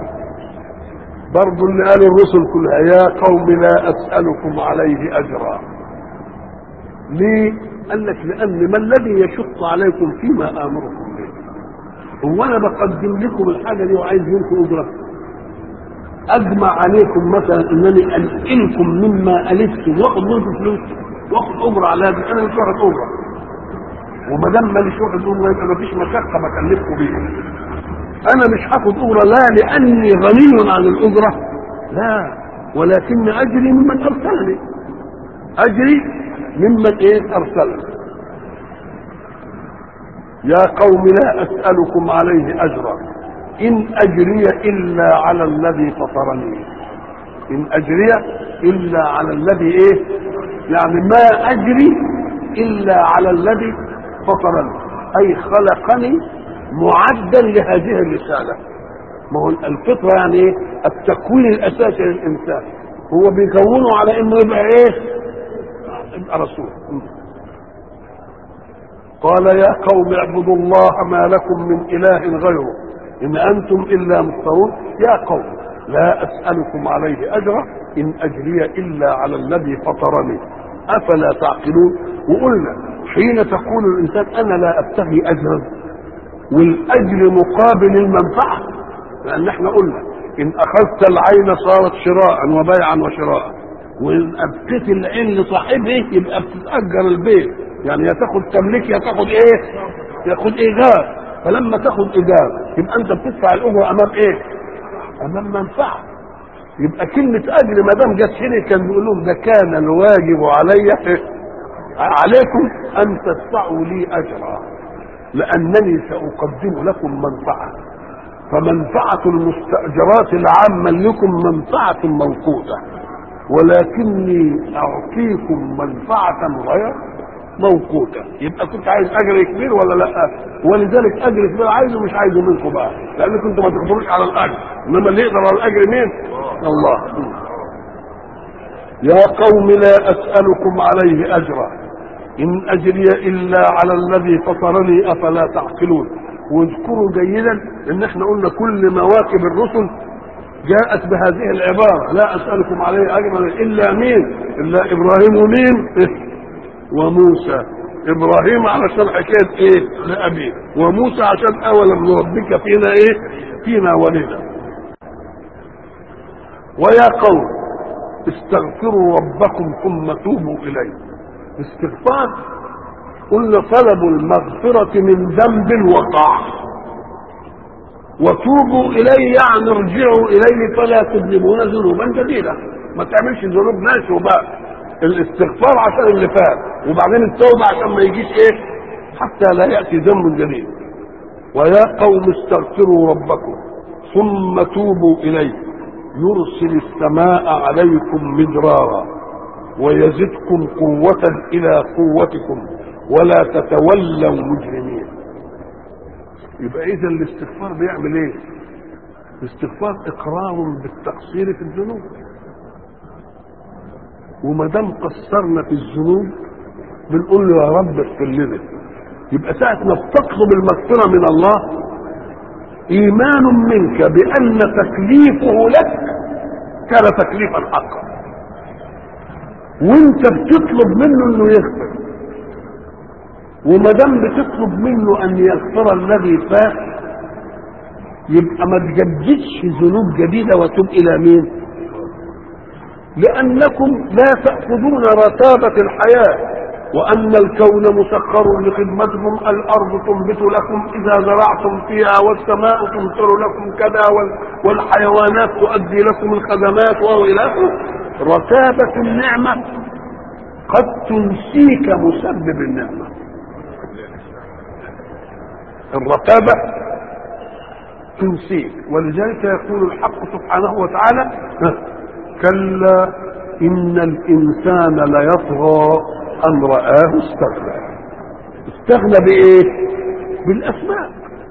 S1: برضو اللي قالوا الرسل كلها يا قوم لا اسالكم عليه اجرا ليه قال لك لان ما الذي يشق عليكم فيما امركم به هو انا بقدم لكم الحاجه دي وعايز منكم اجره اجمع عليكم مثلا انني انقلكم مما الفتم واخد منكم فلوس واخد اجره على هذا انا مش واخد اجره وما دام ماليش واخد اجره يبقى مفيش مشقه بكلفكم بيها انا مش هاخد اجره لا لاني غني عن الاجره لا ولكن اجري ممن ارسلني اجري ممن ايه ارسلني يا قوم لا اسالكم عليه اجرا ان اجري الا على الذي فطرني ان اجري الا على الذي ايه يعني ما اجري الا على الذي فطرني اي خلقني معدا لهذه الرساله ما هو الفطره يعني ايه التكوين الاساسي للانسان هو بيكونه على انه يبقى ايه يبقى رسول قال يا قوم اعبدوا الله ما لكم من اله غيره ان انتم الا مفترون يا قوم لا اسالكم عليه اجرا ان اجري الا على الذي فطرني افلا تعقلون وقلنا حين تقول الانسان انا لا ابتغي اجرا والاجر مقابل المنفعه لان احنا قلنا ان اخذت العين صارت شراء وبيعا وشراء وان ابقيت العين لصاحبه يبقى بتتاجر البيت يعني يا تاخد تمليك يا تاخد ايه ياخد ايجار فلما تاخد ايجار يبقى انت بتدفع الاجره امام ايه امام منفعه يبقى كلمة أجر ما دام جت هنا كان بيقول لهم ده كان الواجب علي عليكم أن تدفعوا لي أجرا لأنني سأقدم لكم منفعة فمنفعة المستأجرات العامة لكم منفعة موقوتة ولكني أعطيكم منفعة غير موقوتة يبقى كنت عايز أجر كبير ولا لا ولذلك أجر كبير عايزه مش عايزه منكم بقى لأنكم انتوا ما تقدروش على الأجر إنما اللي يقدر على الأجر مين؟ الله يا قوم لا أسألكم عليه أجرا إن أجري إلا على الذي فطرني أفلا تعقلون واذكروا جيدا ان احنا قلنا كل مواكب الرسل جاءت بهذه العبارة لا أسألكم عليه أجرا إلا مين إلا إبراهيم ومين وموسى ابراهيم علشان حكايه ايه لابيه وموسى عشان اولم نربك فينا ايه فينا ولدا ويا قوم استغفروا ربكم ثم توبوا اليه استغفار قلنا طلب المغفرة من ذنب وقع وتوبوا إليه يعني ارجعوا إليه فلا تذنبون ذنوبا جديدة ما تعملش ذنوب ناس وبقى الاستغفار عشان اللي فات وبعدين التوبة عشان ما يجيش ايه حتى لا يأتي ذنب جديد ويا قوم استغفروا ربكم ثم توبوا إليه يرسل السماء عليكم مدرارا ويزدكم قوة إلى قوتكم ولا تتولوا مجرمين يبقى إذا الاستغفار بيعمل إيه؟ الاستغفار إقرار بالتقصير في الذنوب وما دام قصرنا في الذنوب بنقول له يا رب اغفر لنا يبقى ساعة ما بتطلب المغفرة من الله إيمان منك بأن تكليفه لك كان تكليفا حقا وانت بتطلب منه انه يغفر وما دام بتطلب منه ان يغفر الذي فات يبقى ما تجددش ذنوب جديده وتب الى مين؟ لانكم لا تاخذون رتابه الحياه وان الكون مسخر لخدمتكم الارض تنبت لكم اذا زرعتم فيها والسماء تمطر لكم كذا والحيوانات تؤدي لكم الخدمات والى رتابه النعمه قد تنسيك مسبب النعمه الرتابه تنسيك ولذلك يقول الحق سبحانه وتعالى كلا ان الانسان ليطغى ان رآه استغنى استغنى بايه بالاسماء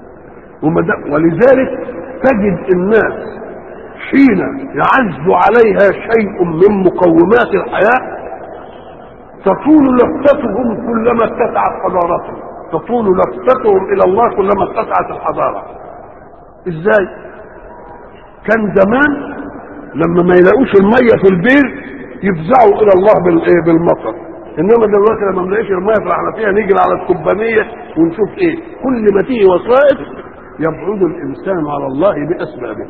S1: ولذلك تجد الناس حين يعز عليها شيء من مقومات الحياة تطول لفتتهم كلما اتسعت حضارتهم تطول لفتتهم الى الله كلما اتسعت الحضارة ازاي كان زمان لما ما يلاقوش المية في البير يفزعوا الى الله بالايه بالمطر انما دلوقتي لما نلاقيش الميه في الحنفيه نيجي على الكوبانيه ونشوف ايه كل ما تيجي وسائط يبعد الانسان على الله باسبابه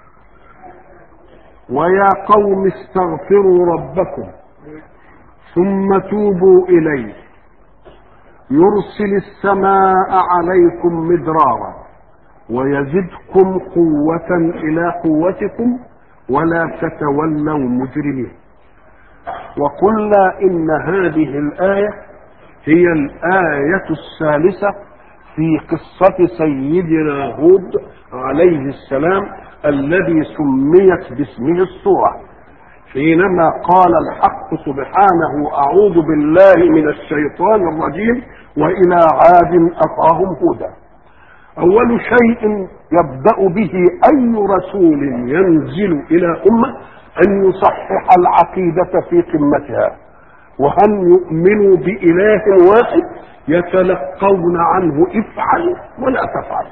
S1: ويا قوم استغفروا ربكم ثم توبوا اليه يرسل السماء عليكم مدرارا ويزدكم قوة إلى قوتكم ولا تتولوا مجرمين وقلنا إن هذه الآية هي الآية الثالثة في قصة سيدنا هود عليه السلام الذي سميت باسمه الصورة حينما قال الحق سبحانه أعوذ بالله من الشيطان الرجيم وإلى عاد أخاهم هودا أول شيء يبدأ به أي رسول ينزل إلى أمة أن يصحح العقيدة في قمتها وأن يؤمنوا بإله واحد يتلقون عنه افعل ولا تفعل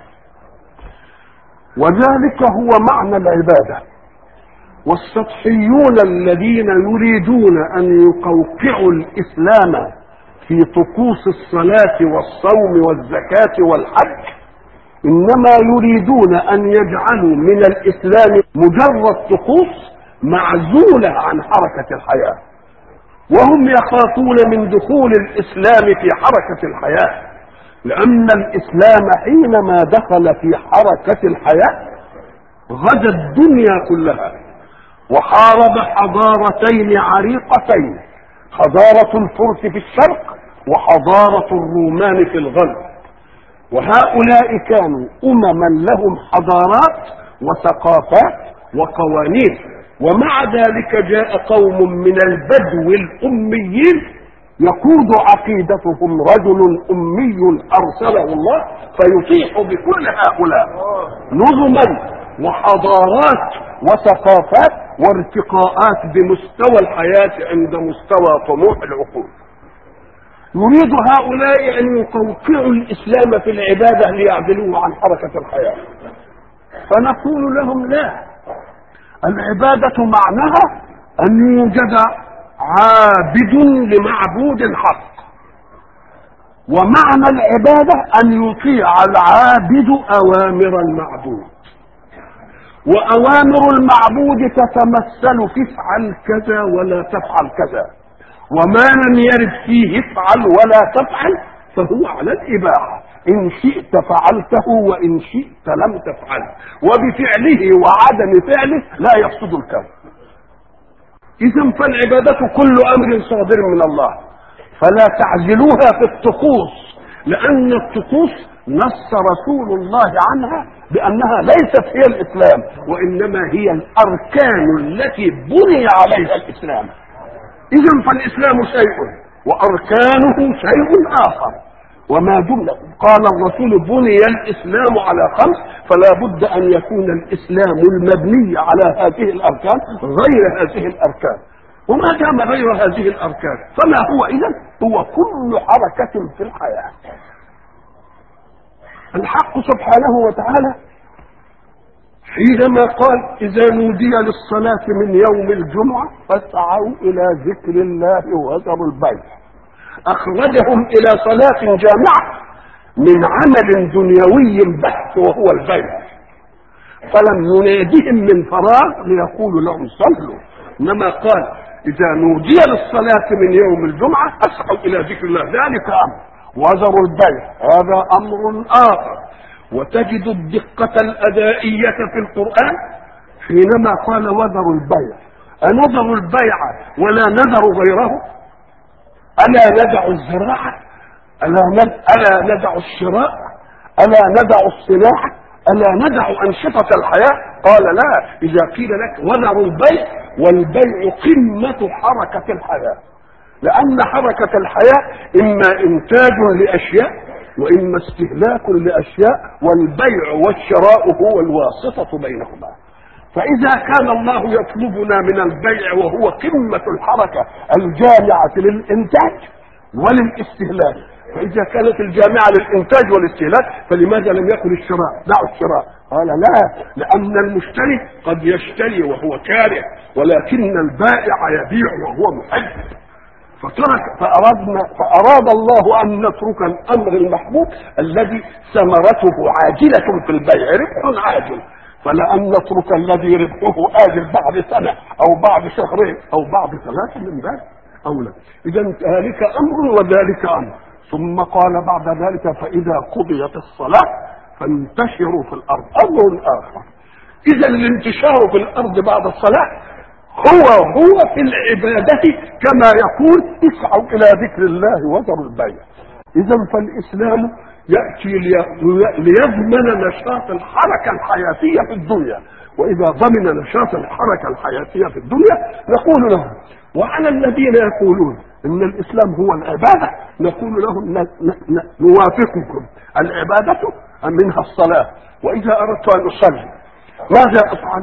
S1: وذلك هو معنى العباده والسطحيون الذين يريدون ان يقوقعوا الاسلام في طقوس الصلاه والصوم والزكاه والحج انما يريدون ان يجعلوا من الاسلام مجرد طقوس معزوله عن حركه الحياه وهم يخافون من دخول الاسلام في حركه الحياه لان الاسلام حينما دخل في حركه الحياه غزا الدنيا كلها وحارب حضارتين عريقتين حضاره الفرس في الشرق وحضاره الرومان في الغرب وهؤلاء كانوا امما لهم حضارات وثقافات وقوانين ومع ذلك جاء قوم من البدو الاميين يقود عقيدتهم رجل امي ارسله الله فيطيح بكل هؤلاء نظما وحضارات وثقافات وارتقاءات بمستوى الحياه عند مستوى طموح العقول يريد هؤلاء ان يقوقعوا الاسلام في العباده ليعدلوه عن حركه الحياه فنقول لهم لا العباده معناها ان يوجد عابد لمعبود حق ومعنى العبادة أن يطيع العابد أوامر المعبود وأوامر المعبود تتمثل في افعل كذا ولا تفعل كذا وما لم يرد فيه افعل ولا تفعل فهو على الإباحة إن شئت فعلته وإن شئت لم تفعله وبفعله وعدم فعله لا يفسد الكون إذا فالعبادة كل أمر صادر من الله فلا تعزلوها في الطقوس لأن الطقوس نص رسول الله عنها بأنها ليست هي الإسلام وإنما هي الأركان التي بني عليها الإسلام إذا فالإسلام شيء وأركانه شيء آخر وما دمنا قال الرسول بني الإسلام على خمس فلا بد أن يكون الإسلام المبني على هذه الأركان غير هذه الأركان وما دام غير هذه الأركان فما هو إذا هو كل حركة في الحياة الحق سبحانه وتعالى حينما قال إذا نودي للصلاة من يوم الجمعة فاسعوا إلى ذكر الله وذروا البيع أخرجهم إلى صلاة جامعة من عمل دنيوي بحت وهو البيع فلم ينادهم من فراغ ليقول لهم صلوا إنما قال إذا نودي للصلاة من يوم الجمعة أسعوا إلى ذكر الله ذلك أمر وذروا البيع هذا أمر آخر وتجد الدقة الأدائية في القرآن حينما قال وذروا البيع أنذر البيع ولا نذر غيره ألا ندع الزراعة ألا, ند... ألا ندع الشراء ألا ندع الصناعة ألا ندع أنشطة الحياة قال لا إذا قيل لك وذروا البيع والبيع قمة حركة الحياة لأن حركة الحياة إما إنتاج لأشياء وإما استهلاك لأشياء والبيع والشراء هو الواسطة بينهما فإذا كان الله يطلبنا من البيع وهو قمة الحركة الجامعة للإنتاج وللاستهلاك فإذا كانت الجامعة للإنتاج والاستهلاك فلماذا لم يكن الشراء؟ دعوا الشراء قال لا لأن المشتري قد يشتري وهو كاره ولكن البائع يبيع وهو محب فترك فأردنا فأراد الله أن نترك الأمر المحبوب الذي ثمرته عاجلة في البيع ربح عاجل فلأن نترك الذي ربحه آجل بعد سنة أو بعد شهرين أو بعد ثلاثة من ذلك أولى إذا ذلك أمر وذلك أمر ثم قال بعد ذلك فإذا قضيت الصلاة فانتشروا في الأرض أمر آخر إذا الانتشار في الأرض بعد الصلاة هو هو في العبادة كما يقول اسعوا إلى ذكر الله وذروا البيع إذا فالإسلام يأتي ليضمن نشاط الحركة الحياتية في الدنيا وإذا ضمن نشاط الحركة الحياتية في الدنيا نقول لهم وعلى الذين يقولون ان الاسلام هو العباده نقول لهم نوافقكم العباده منها الصلاه واذا اردت ان اصلي ماذا افعل؟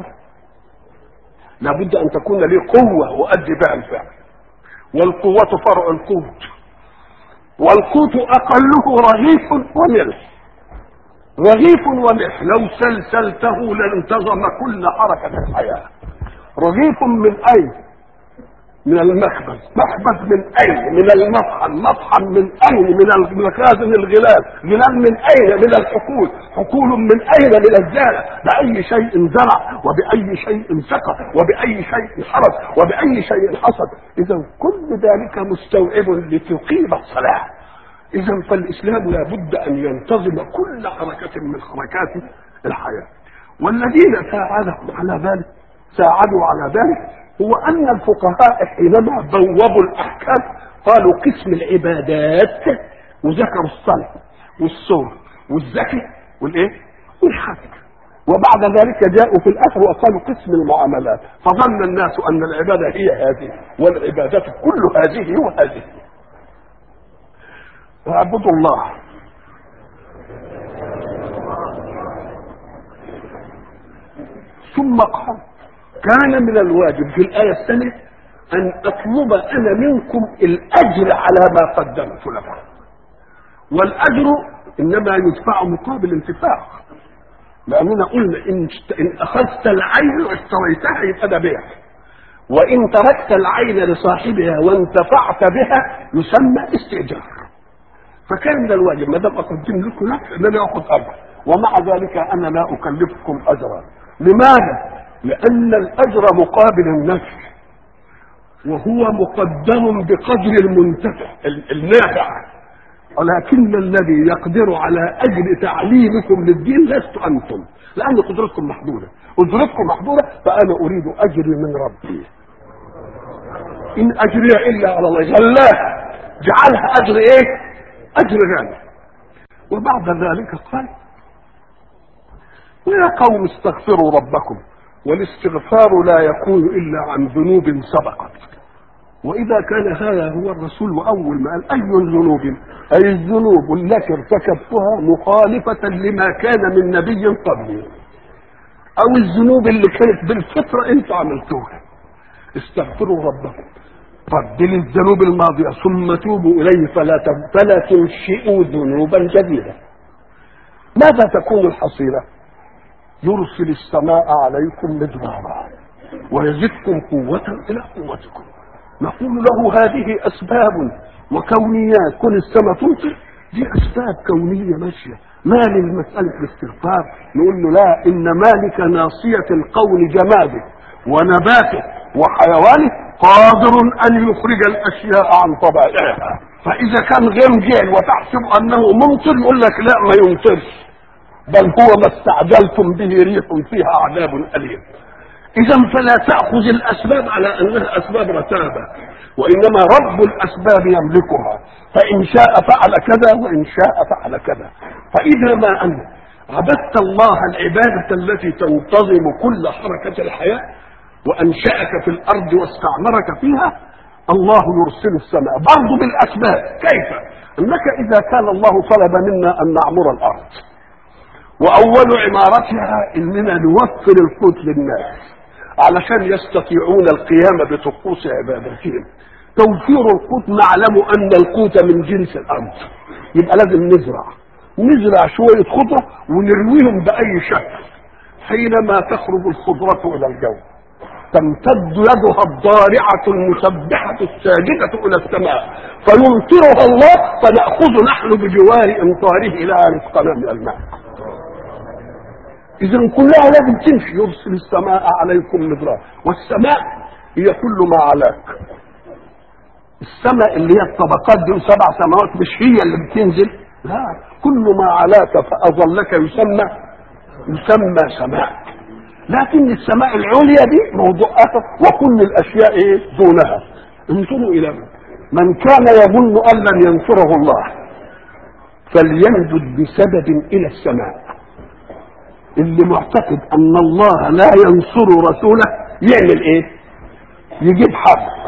S1: لابد ان تكون لي قوه اؤدي بها الفعل والقوه فرع القوت والقوت اقله رغيف وملح رغيف وملح لو سلسلته لانتظم كل حركه الحياه رغيف من اين من المخبز مخبز من اين من المطحن مطحن من اين من مخازن الغلال غلال من اين من الحقول حقول من اين من الزارع باي شيء زرع وباي شيء سقى وباي شيء حرس وباي شيء حصد اذا كل ذلك مستوعب لتقيم الصلاه اذا فالاسلام لابد ان ينتظم كل حركه من حركات الحياه والذين ساعدهم على ذلك ساعدوا على ذلك هو ان الفقهاء حينما بوبوا الاحكام قالوا قسم العبادات وذكروا الصلاه والصوم والزكاه والايه؟ والحج وبعد ذلك جاءوا في الاخر وقالوا قسم المعاملات فظن الناس ان العباده هي هذه والعبادات كل هذه وهذه واعبدوا الله ثم قال كان من الواجب في الآية الثانية أن أطلب أنا منكم الأجر على ما قدمت لكم والأجر إنما يدفع مقابل انتفاع لأننا قلنا إن, إن أخذت العين واشتريتها يبقى ده بيع وإن تركت العين لصاحبها وانتفعت بها يسمى استئجار فكان ده الواجب ما دام اقدم لكم نفس ان انا اخذ اجر ومع ذلك انا لا اكلفكم اجرا لماذا؟ لان الاجر مقابل النفع وهو مقدم بقدر المنتفع ال- النافع ولكن الذي يقدر على اجر تعليمكم للدين لست انتم لان قدرتكم محدوده قدرتكم محدوده فانا اريد اجري من ربي ان اجري الا على الله غلاها جعلها اجر ايه اجر غالي وبعد ذلك قال ويا قوم استغفروا ربكم والاستغفار لا يكون الا عن ذنوب سبقت واذا كان هذا هو الرسول اول ما قال اي ذنوب اي الذنوب التي ارتكبتها مخالفه لما كان من نبي قبلي او الذنوب اللي كانت بالفطره انتوا عملتوها استغفروا ربكم قبل الذنوب الماضيه ثم توبوا اليه فلا تب- فلا تنشئوا ذنوبا جديده ماذا تكون الحصيله يرسل السماء عليكم مدرارا ويزدكم قوه الى قوتكم نقول له هذه اسباب وكونيات كل السماء تمطر دي اسباب كونيه ماشيه ما للمساله الاستغفار نقول له لا ان مالك ناصيه القول جماده ونباته وحيوانه قادر ان يخرج الاشياء عن طبائعها فاذا كان غير جيل وتحسب انه ممطر يقول لك لا ما يمطرش بل هو ما استعجلتم به ريح فيها عذاب اليم اذا فلا تاخذ الاسباب على انها اسباب رتابه وانما رب الاسباب يملكها فان شاء فعل كذا وان شاء فعل كذا فاذا ما انت عبدت الله العباده التي تنتظم كل حركه الحياه وانشاك في الارض واستعمرك فيها الله يرسل السماء برضه بالاسباب كيف انك اذا كان الله طلب منا ان نعمر الارض واول عمارتها اننا نوفر القوت للناس علشان يستطيعون القيام بطقوس عبادتهم توفير القوت نعلم ان القوت من جنس الارض يبقى لازم نزرع نزرع شويه خضره ونرويهم باي شكل حينما تخرج الخضره الى الجو تمتد يدها الضارعة المسبحة الساجدة إلى السماء فيمطرها الله فنأخذ نحن بجوار إمطاره إلى رزقنا من الماء اذا كلها لازم تمشي يرسل السماء عليكم مدرارا والسماء هي كل ما علاك السماء اللي هي الطبقات دي سبع سماوات مش هي اللي بتنزل لا كل ما علاك فاظلك يسمى يسمى سماء لكن السماء العليا دي موضوع اخر وكل الاشياء ايه دونها انظروا الى من من كان يظن ان لن ينصره الله فليمدد بسبب الى السماء اللي معتقد ان الله لا ينصر رسوله يعمل ايه يجيب حبل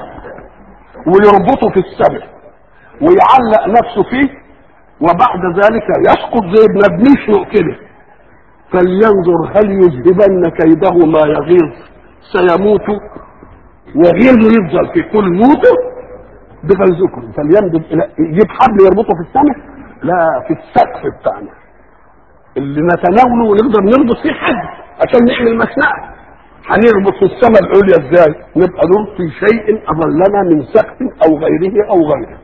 S1: ويربطه في السماء ويعلق نفسه فيه وبعد ذلك يسقط زي ابن ابن كده فلينظر هل يذهبن كيده ما يغيظ سيموت وغيظه يفضل في كل موته بغيظكم فليمدد الى يجيب حبل يربطه في السماء لا في السقف بتاعنا اللي نتناوله ونقدر نربط فيه حد عشان نعمل مسنقه هنربط في السماء العليا ازاي؟ نبقى نربط في شيء اظلنا من سقف او غيره او غيره.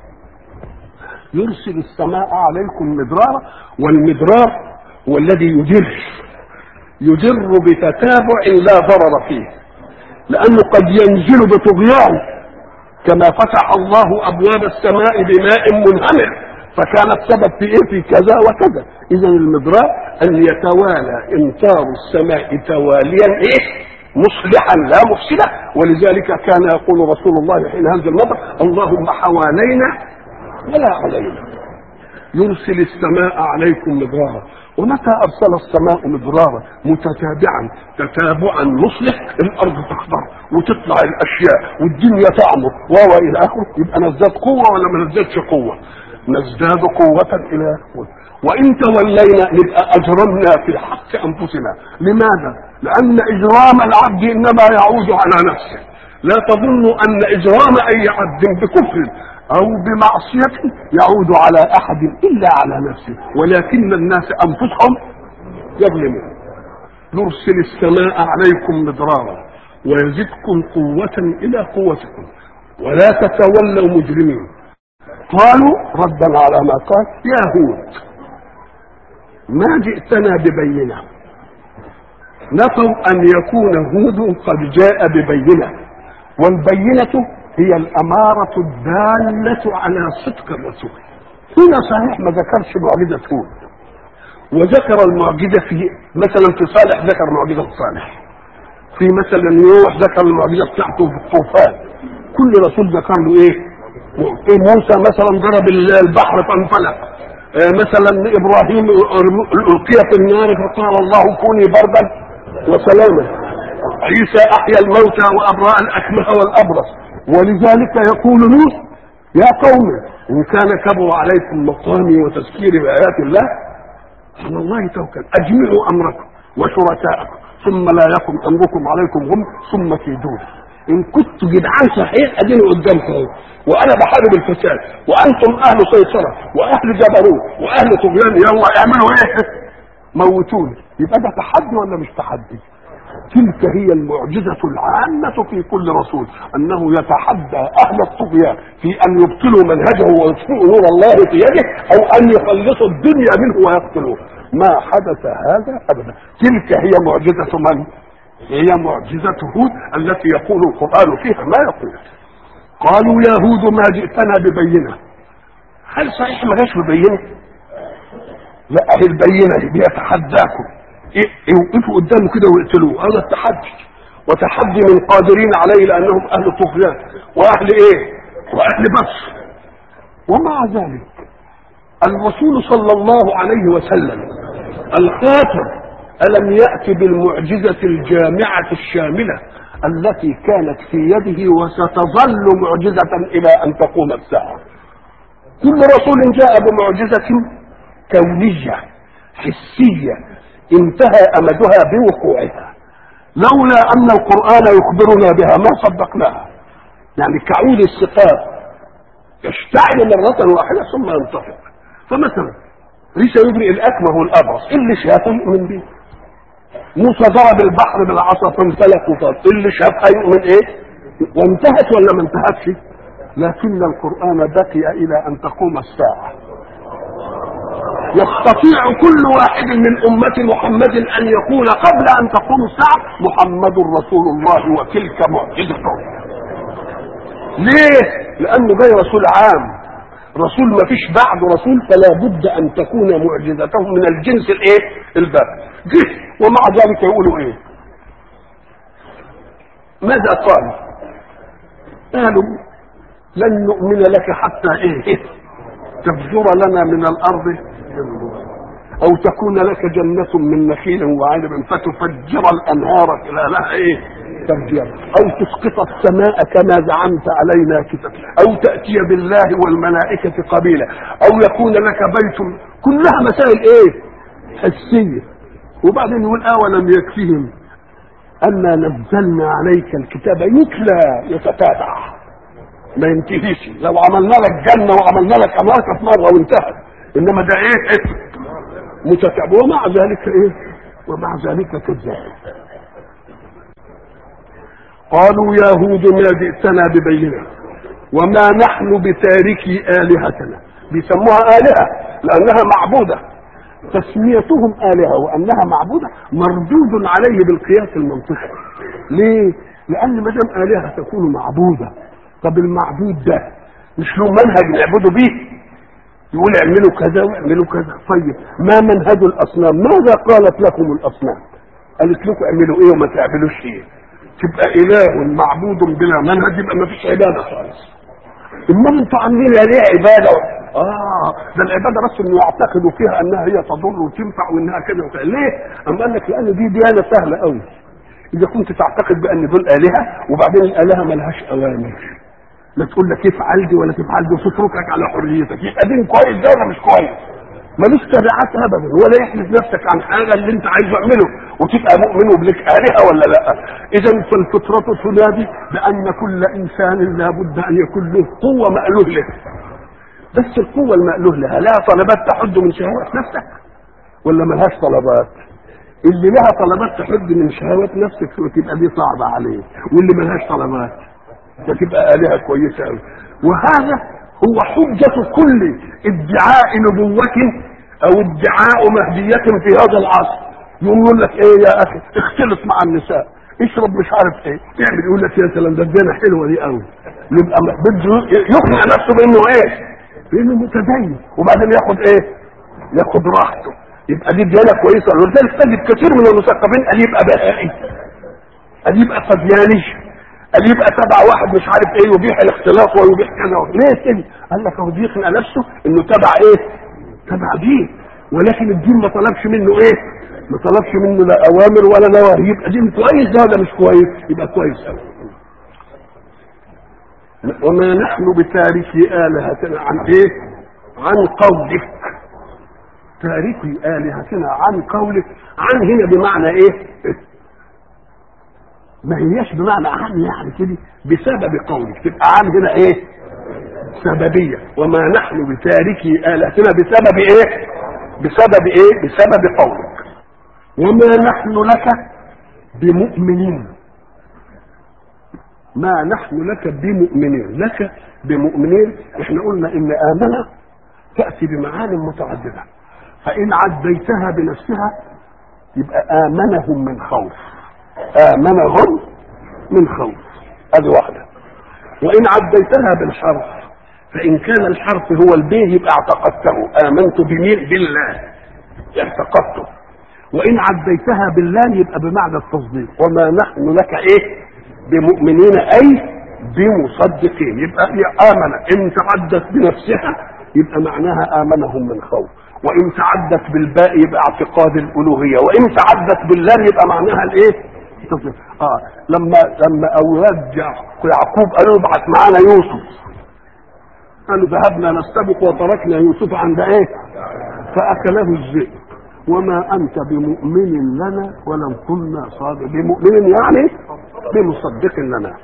S1: يرسل السماء عليكم مدرارا والمدرار هو الذي يدر يدر بتتابع لا ضرر فيه لانه قد ينزل بطغيان كما فتح الله ابواب السماء بماء منهمر فكانت سبب في ايه في كذا وكذا اذا المدرار ان يتوالى امطار السماء تواليا ايه مصلحا لا مفسدا ولذلك كان يقول رسول الله حين هذا المطر اللهم حوالينا ولا علينا يرسل السماء عليكم مدرارا ومتى ارسل السماء مدرارا متتابعا تتابعا مصلح الارض تخضر وتطلع الاشياء والدنيا تعمر وهو الى اخره يبقى نزداد قوه ولا ما نزدادش قوه نزداد قوة إلى قوة وإن تولينا نبقى أجرمنا في حق أنفسنا لماذا؟ لأن إجرام العبد إنما يعود على نفسه لا تظن أن إجرام أي عبد بكفر أو بمعصية يعود على أحد إلا على نفسه ولكن الناس أنفسهم يظلمون نرسل السماء عليكم مدرارا ويزدكم قوة إلى قوتكم ولا تتولوا مجرمين قالوا ردا على ما قال يا هود ما جئتنا ببينه نفوا ان يكون هود قد جاء ببينه والبينه هي الاماره الداله على صدق الرسول هنا صحيح ما ذكرش معجزه هود وذكر المعجزه في مثلا في صالح ذكر معجزه صالح في مثلا نوح ذكر المعجزه بتاعته في الطوفان كل رسول ذكر له ايه في موسى مثلا ضرب البحر فانفلق آه مثلا ابراهيم القي في النار فقال الله كوني بردا وسلاما عيسى احيا الموتى وابراء الاكمه والابرص ولذلك يقول نوح يا قوم ان كان كبر عليكم مقامي وتذكيري بايات الله على الله توكل اجمعوا امركم وشركاءكم ثم لا يكن امركم عليكم غم ثم كيدون ان كنت جدعان صحيح اديني قدامكم اهو وانا بحارب الفساد وانتم اهل سيطره واهل جبروت واهل طغيان يلا اعملوا ايه؟ موتوني يبقى ده تحدي ولا مش تحدي؟ تلك هي المعجزة العامة في كل رسول أنه يتحدى أهل الطغيان في أن يبطلوا منهجه ويطفئوا نور الله في يده أو أن يخلصوا الدنيا منه ويقتلوه ما حدث هذا أبدا تلك هي معجزة من؟ هي معجزة هود التي يقول القرآن فيها ما يقول قالوا يا هود ما جئتنا ببينة هل صحيح ما جاش ببينة لا هي البينة بيتحداكم يوقفوا قدامه كده ويقتلوه هذا التحدي وتحدي من قادرين عليه لانهم اهل طغيان واهل ايه واهل بطش ومع ذلك الرسول صلى الله عليه وسلم الخاتم ألم يأتي بالمعجزة الجامعة الشاملة التي كانت في يده وستظل معجزة إلى أن تقوم الساعة كل رسول جاء بمعجزة كونية حسية انتهى أمدها بوقوعها لولا أن القرآن يخبرنا بها ما صدقناها يعني كعود السقاء يشتعل مرة واحدة ثم ينطفئ فمثلا عيسى يبرئ الأكمه والأبرص اللي شافه يؤمن به موسى ضرب البحر بالعصا فانفلق وطار اللي شافها يؤمن ايه وانتهت ولا ما انتهتش لكن القرآن بقي إلى أن تقوم الساعة يستطيع كل واحد من أمة محمد أن يقول قبل أن تقوم الساعة محمد رسول الله وتلك معجزته ليه؟ لأنه جاي رسول عام رسول ما فيش بعد رسول فلا بد أن تكون معجزته من الجنس الإيه؟ الباقي جه ومع ذلك يقولوا إيه؟ ماذا قال؟ قالوا لن نؤمن لك حتى إيه؟ تفجر لنا من الأرض أو تكون لك جنة من نخيل وعنب فتفجر الأنهار خلالها إيه؟ تفجيرا أو تسقط السماء كما زعمت علينا كتاب أو تأتي بالله والملائكة قبيلا أو يكون لك بيت كلها مسائل إيه؟ حسية وبعدين يقول أولم يكفيهم أنا نزلنا عليك الكتاب يتلى يتتابع ما ينتهيش لو عملنا لك جنة وعملنا لك أمارة في مرة وانتهت إنما ده إيه؟ إيه؟ متتابع ومع ذلك إيه؟ ومع ذلك كذاب قالوا يا هود ما جئتنا ببينة وما نحن بتاركي آلهتنا بيسموها آلهة لأنها معبودة تسميتهم آلهة وأنها معبودة مردود عليه بالقياس المنطقي ليه؟ لأن ما دام آلهة تكون معبودة طب المعبود ده مش له منهج نعبده بيه يقول اعملوا كذا واعملوا كذا طيب ما منهج الأصنام ماذا قالت لكم الأصنام قالت لكم اعملوا ايه وما تعملوش ايه تبقى اله معبود بلا منهج يبقى ما فيش عباده خالص امال انتوا عاملين ليه عباده اه ده العباده بس انه يعتقدوا فيها انها هي تضر وتنفع وانها كذا وكذا ليه؟ اما قال لك لان دي ديانه سهله قوي اذا كنت تعتقد بان دول الهه وبعدين الالهه ملهاش اوامر لا تقول لك افعل دي ولا تفعل دي وتتركك على حريتك يبقى دين كويس ده ولا مش كويس ملوش تبعات ابدا ولا يحدث نفسك عن حاجه اللي انت عايز تعمله وتبقى مؤمن وبلك الهه ولا لا اذا فالفطره تنادي بان كل انسان لابد ان يكون له قوه مألوه له بس القوه المألوه لها لها طلبات تحد من شهوات نفسك ولا ملهاش طلبات اللي لها طلبات تحد من شهوات نفسك تبقى دي صعبه عليه واللي ملهاش طلبات ده تبقى الهه كويسه قوي وهذا هو حجة كل ادعاء نبوة او ادعاء مهدية في هذا العصر يقوم يقول لك ايه يا اخي اختلط مع النساء اشرب مش عارف ايه يعمل يقول لك يا سلام ده الدنيا حلوه دي قوي يبقى بده يقنع نفسه بانه ايه بانه متدين وبعدين ياخد ايه ياخد راحته يبقى دي ديانه كويسه ولذلك تجد كثير من المثقفين قال يبقى بهائي قال يبقى قدياني قال يبقى تبع واحد مش عارف ايه يبيح الاختلاط ويبيح كذا ليه كده؟ قال لك هو بيقنع نفسه انه تبع ايه؟ تبع دين ولكن الدين ما طلبش منه ايه؟ ما طلبش منه لا اوامر ولا نواهي يبقى دين كويس ده ولا مش كويس؟ يبقى كويس قوي وما نحن بتاركي آلهتنا عن ايه؟ عن قولك تاركي آلهتنا عن قولك عن هنا بمعنى ايه؟ ما هياش بمعنى عن يعني كده بسبب قولك تبقى عن هنا ايه؟ سببية وما نحن بتاركي آلهتنا بسبب ايه؟ بسبب ايه؟ بسبب قولك وما نحن لك بمؤمنين ما نحن لك بمؤمنين لك بمؤمنين احنا قلنا ان آمنة تأتي بمعان متعددة فإن عديتها بنفسها يبقى آمنهم من خوف آمنهم من خوف هذه واحدة وإن عديتها بالحرف فإن كان الحرف هو البيه يبقى اعتقدته آمنت بمين بالله اعتقدته وإن عديتها بالله يبقى بمعنى التصديق وما نحن لك إيه بمؤمنين أي بمصدقين يبقى هي آمنت إن تعدت بنفسها يبقى معناها آمنهم من خوف وإن تعدت بالباء يبقى اعتقاد الألوهية وإن تعدت باللام يبقى معناها الإيه اه لما لما اولاد يعقوب قالوا ابعث معانا يوسف قالوا ذهبنا نستبق وتركنا يوسف عند ايه فاكله الذئب وما انت بمؤمن لنا ولم كنا صادق بمؤمن يعني بمصدق لنا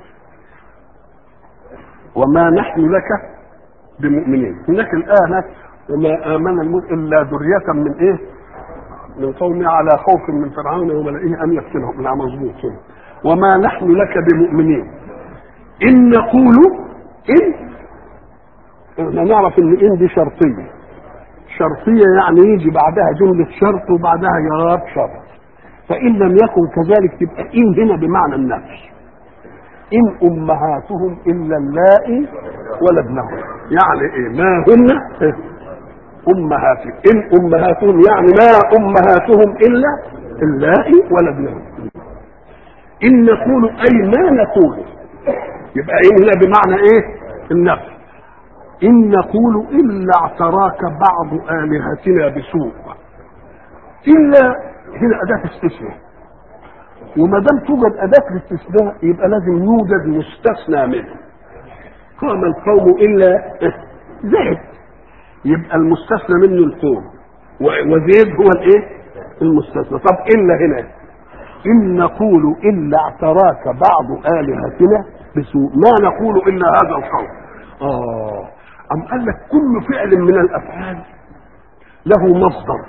S1: وما نحن لك بمؤمنين هناك الآية وما آمن المؤمن إلا ذرية من إيه من قومه على خوف من فرعون وملئه ان يفتنهم لا مظبوط كده وما نحن لك بمؤمنين ان نقول ان احنا نعرف ان ان دي شرطيه شرطيه يعني يجي بعدها جمله شرط وبعدها جواب شرط فان لم يكن كذلك تبقى ان هنا بمعنى النفي ان امهاتهم الا اللائي ولدنهم يعني ايه ما هن امهاتهم ان امهاتهم يعني ما امهاتهم الا اللائي ولدنهم ان نقول اي ما نقول يبقى ان هنا بمعنى ايه النفي ان نقول الا اعتراك بعض الهتنا بسوء الا هنا اداه استثناء وما دام توجد اداه الاستثناء يبقى لازم يوجد مستثنى منه قام القوم الا زيد يبقى المستثنى منه القوم وزيد هو الايه المستثنى طب الا هنا ان نقول الا اعتراك بعض الهتنا بسوء ما نقول الا هذا القول اه ام قال لك كل فعل من الافعال له مصدر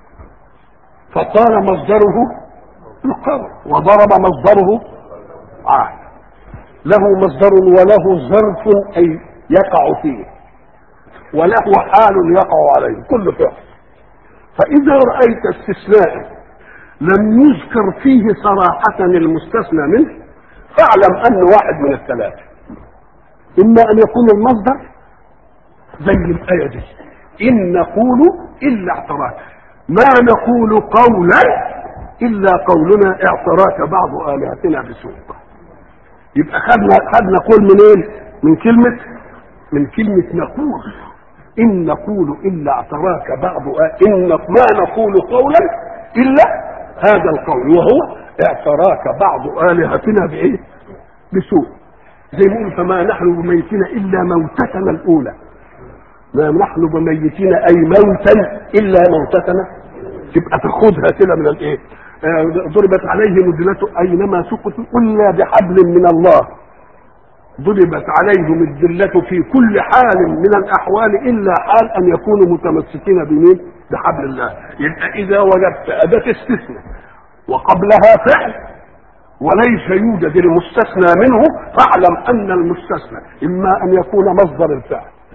S1: فقال مصدره القول وضرب مصدره عهد له مصدر وله ظرف اي يقع فيه وله حال يقع عليه كل فعل فإذا رأيت استثناء لم يذكر فيه صراحة المستثنى منه فاعلم أنه واحد من الثلاثة إما أن يكون المصدر زي الآية دي إن نقول إلا اعتراك ما نقول قولا إلا قولنا اعتراك بعض آلهتنا بسوء يبقى خدنا خدنا قول منين؟ من كلمة من كلمة نقول إن نقول إلا اعتراك بعض إن ما نقول قولا إلا هذا القول وهو اعتراك بعض آلهتنا بإيه؟ بسوء زي ما يقول فما نحن بميتين إلا موتتنا الأولى ما نحن بميتين أي موتا إلا موتتنا تبقى تاخدها كده من الإيه؟ آه ضربت عليهم الذلة أينما سقطوا إلا بحبل من الله ضربت عليهم الذلة في كل حال من الأحوال إلا حال أن يكونوا متمسكين بمين؟ بحبل الله يبقى إذا وجدت أداة استثناء وقبلها فعل وليس يوجد المستثنى منه فاعلم أن المستثنى إما أن يكون مصدر الفعل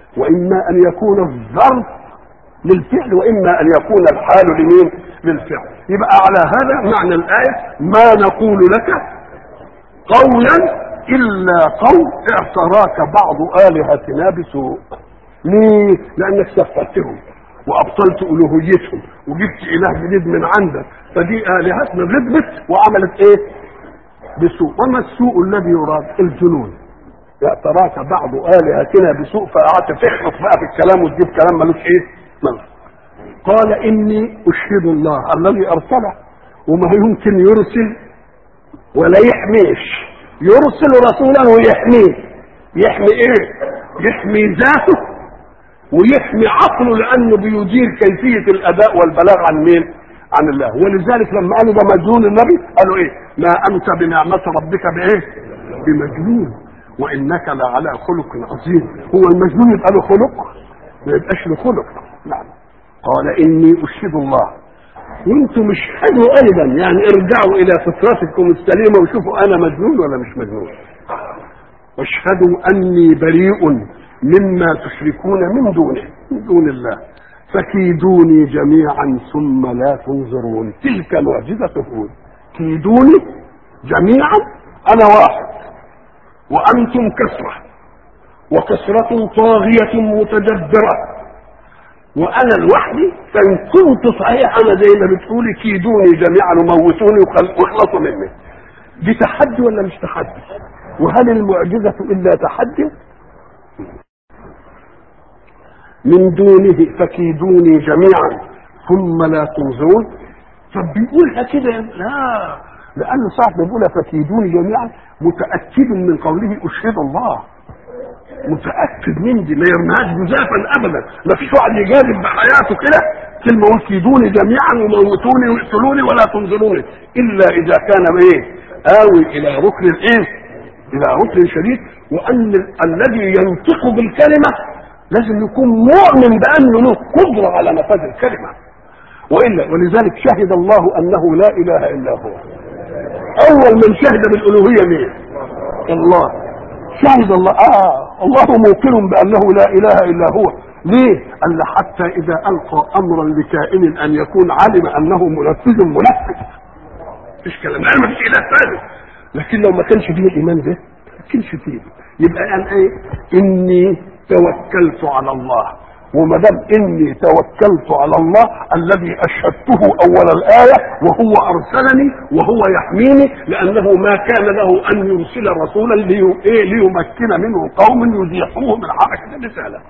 S1: واما ان يكون الظرف للفعل واما ان يكون الحال لمين للفعل يبقى على هذا معنى الايه ما نقول لك قولا الا قول اعتراك بعض الهتنا بسوء ليه لانك سفهتهم وابطلت الوهيتهم وجبت اله جديد من عندك فدي الهتنا غضبت وعملت ايه بسوء وما السوء الذي يراد الجنون يعتراك بعض الهتنا بسوء فقعدت تحرف بقى في الكلام وتجيب كلام ملوش ايه ملوش قال اني اشهد الله الذي ارسله وما يمكن يرسل ولا يحميش يرسل رسولا ويحميه يحمي ايه يحمي ذاته ويحمي عقله لانه بيدير كيفيه الاداء والبلاغ عن مين عن الله ولذلك لما قالوا ده مجنون النبي قالوا ايه ما انت بنعمه ربك بايه بمجنون وانك لعلى خلق عظيم هو المجنون يبقى له خلق ما يبقاش له خلق نعم قال اني اشهد الله وانتم اشهدوا ايضا يعني ارجعوا الى فطرتكم السليمه وشوفوا انا مجنون ولا مش مجنون واشهدوا اني بريء مما تشركون من دونه من دون الله فكيدوني جميعا ثم لا تنظرون تلك معجزة هود كيدوني جميعا أنا واحد وأنتم كثرة وكثرة طاغية متجبرة وأنا لوحدي فإن كنت صحيح أنا زي ما بتقولي كيدوني جميعا وموتوني واخلصوا مني دي تحدي ولا مش تحدي وهل المعجزة إلا تحدي من دونه فكيدوني جميعا ثم لا تنظرون طب بيقولها كده لا لأن صاحب بيقولها فكيدوني جميعا متأكد من قوله أشهد الله متأكد من دي ما يرميهاش جزافا أبدا ما فيش واحد يجادل بحياته كده كلمة يقول كيدوني جميعا وموتوني واقتلوني ولا تنظروني إلا إذا كان إيه آوي إلى ركن الإيه إلى ركن شديد وأن الذي ينطق بالكلمة لازم يكون مؤمن بانه له قدره على نفاذ الكلمه والا ولذلك شهد الله انه لا اله الا هو اول من شهد بالالوهيه مين الله شهد الله اه الله موقن بانه لا اله الا هو ليه قال حتى اذا القى امرا لكائن ان يكون علم انه منفذ منفذ مفيش كلام لا مفيش اله ثاني لكن لو ما كانش فيه الايمان ده ما كانش فيه يبقى قال ايه اني توكلت على الله وما دام اني توكلت على الله الذي اشهدته اول الايه وهو ارسلني وهو يحميني لانه ما كان له ان يرسل رسولا لي إيه ليمكن منه قوم يزيحوه من حركه الرساله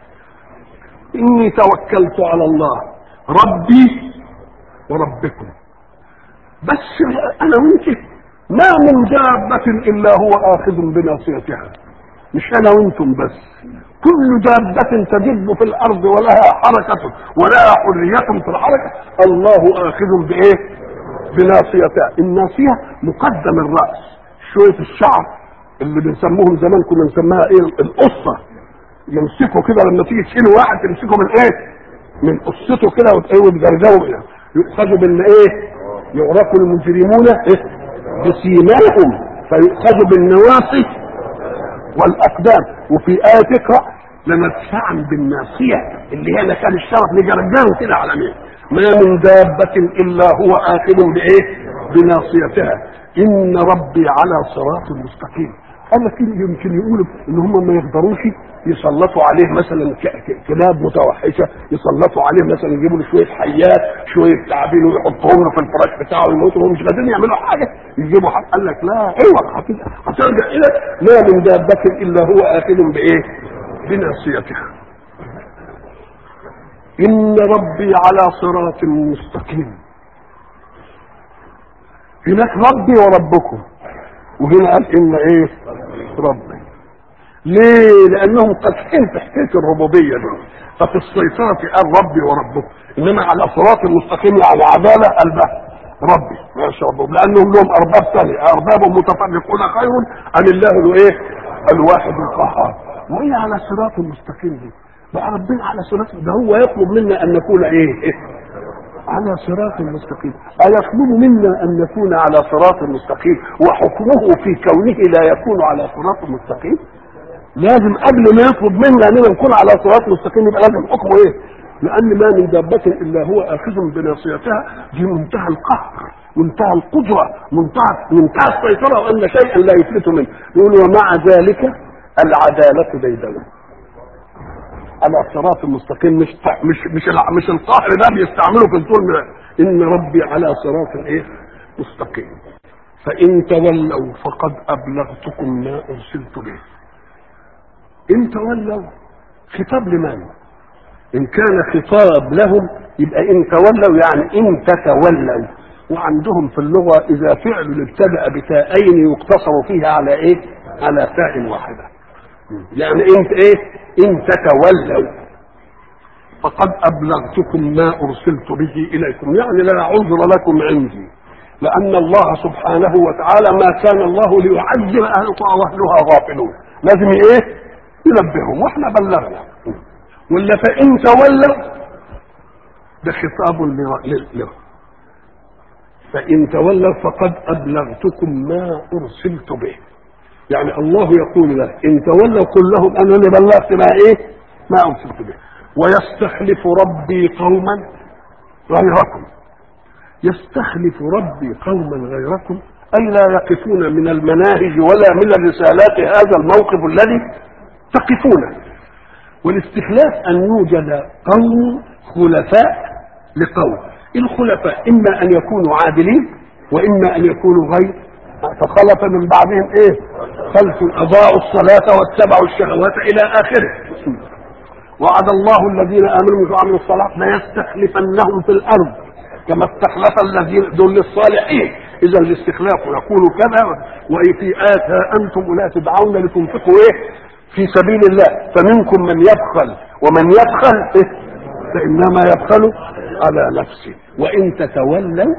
S1: اني توكلت على الله ربي وربكم بس انا وانت ما من دابه الا هو اخذ بناصيتها مش انا وانتم بس كل دابة تدب في الأرض ولها حركة ولها حرية في الحركة الله آخذ بإيه؟ بناصيتها الناصية مقدم الرأس شوية الشعر اللي بنسموهم زمان كنا نسميها إيه؟ القصة يمسكوا كده لما تيجي تشيل واحد تمسكه من إيه؟ من قصته كده وتجرجوا يؤخذوا بال إيه؟ يعرف المجرمون إيه؟ بسيماهم فيؤخذوا بالنواصي والاقدام وفي ايه تقرا لندفعا بالناصيه اللي هي كان الشرف نجرجره كده على مين ما من دابة إلا هو آخذ بإيه؟ بناصيتها إن ربي على صراط مستقيم قال لك يمكن يقولوا إن هم ما يقدروش يسلطوا عليه مثلا كلاب متوحشة يسلطوا عليه مثلا يجيبوا له شوية حيات شوية تعابين ويحطوهم له في الفراش بتاعه ويموتوا وهم مش قادرين يعملوا حاجة يجيبوا حد قال لك لا اوعى هترجع إلى ما من دابة إلا هو آخذ بإيه؟ بناصيتها إن ربي على صراط مستقيم هناك ربي وربكم وهنا قال إن إيه ربي ليه لأنهم قادحين في حكاية الربوبية دي ففي السيطرة قال ربي وربكم إنما على صراط مستقيم يعني عدالة قلبها ربي ما شاء الله لأنهم لهم أرباب ثانية أرباب متفرقون خير أم الله الإيه الواحد القهار وإيه على صراط مستقيم دي بقى ربنا على صراط ده هو يطلب منا ان نكون ايه, إيه؟ على صراط مستقيم أيطلب منا أن نكون على صراط مستقيم وحكمه في كونه لا يكون على صراط مستقيم لازم قبل ما يطلب منا اننا نكون على صراط مستقيم يبقى لازم حكمه ايه؟ لان ما من دابة الا هو اخذ بناصيتها دي منتهى القهر منتهى القدرة منتهى منتهى السيطرة وان شيئا لا يفلت منه يقول ومع ذلك العدالة بيننا على صراط مستقيم مش مش مش الع- مش القهر ده بيستعمله في الظلم لا. ان ربي على صراط ايه مستقيم فان تولوا فقد ابلغتكم ما ارسلت به ان تولوا خطاب لمن ان كان خطاب لهم يبقى ان تولوا يعني ان تتولوا وعندهم في اللغه اذا فعل ابتدا بتاءين يقتصر فيها على ايه على تاء واحده يعني انت ايه ان تتولوا فقد ابلغتكم ما ارسلت به اليكم يعني لا عذر لكم عندي لان الله سبحانه وتعالى ما كان الله ليعذب اهل طاعه واهلها غافلون لازم ايه ينبههم واحنا بلغنا ولا فان تولوا ده خطاب ل- له فان تولوا فقد ابلغتكم ما ارسلت به يعني الله يقول له ان تولوا قل لهم انني بلغت ما ايه ما ارسلت به ويستخلف ربي قوما غيركم يستخلف ربي قوما غيركم اي لا يقفون من المناهج ولا من الرسالات هذا الموقف الذي تقفونه والاستخلاف ان يوجد قوم خلفاء لقوم الخلفاء اما ان يكونوا عادلين واما ان يكونوا غير فخلف من بعدهم ايه خلف اضاعوا الصلاه واتبعوا الشهوات الى اخره وعد الله الذين امنوا وعملوا الصالحات ليستخلفنهم في الارض كما استخلف الذين دول الصالحين اذا الاستخلاف يكون كذا وفي ايات ها انتم اولئك تدعون لتنفقوا ايه في سبيل الله فمنكم من يبخل ومن يبخل إيه؟ فانما يبخل على نفسه وان تتولوا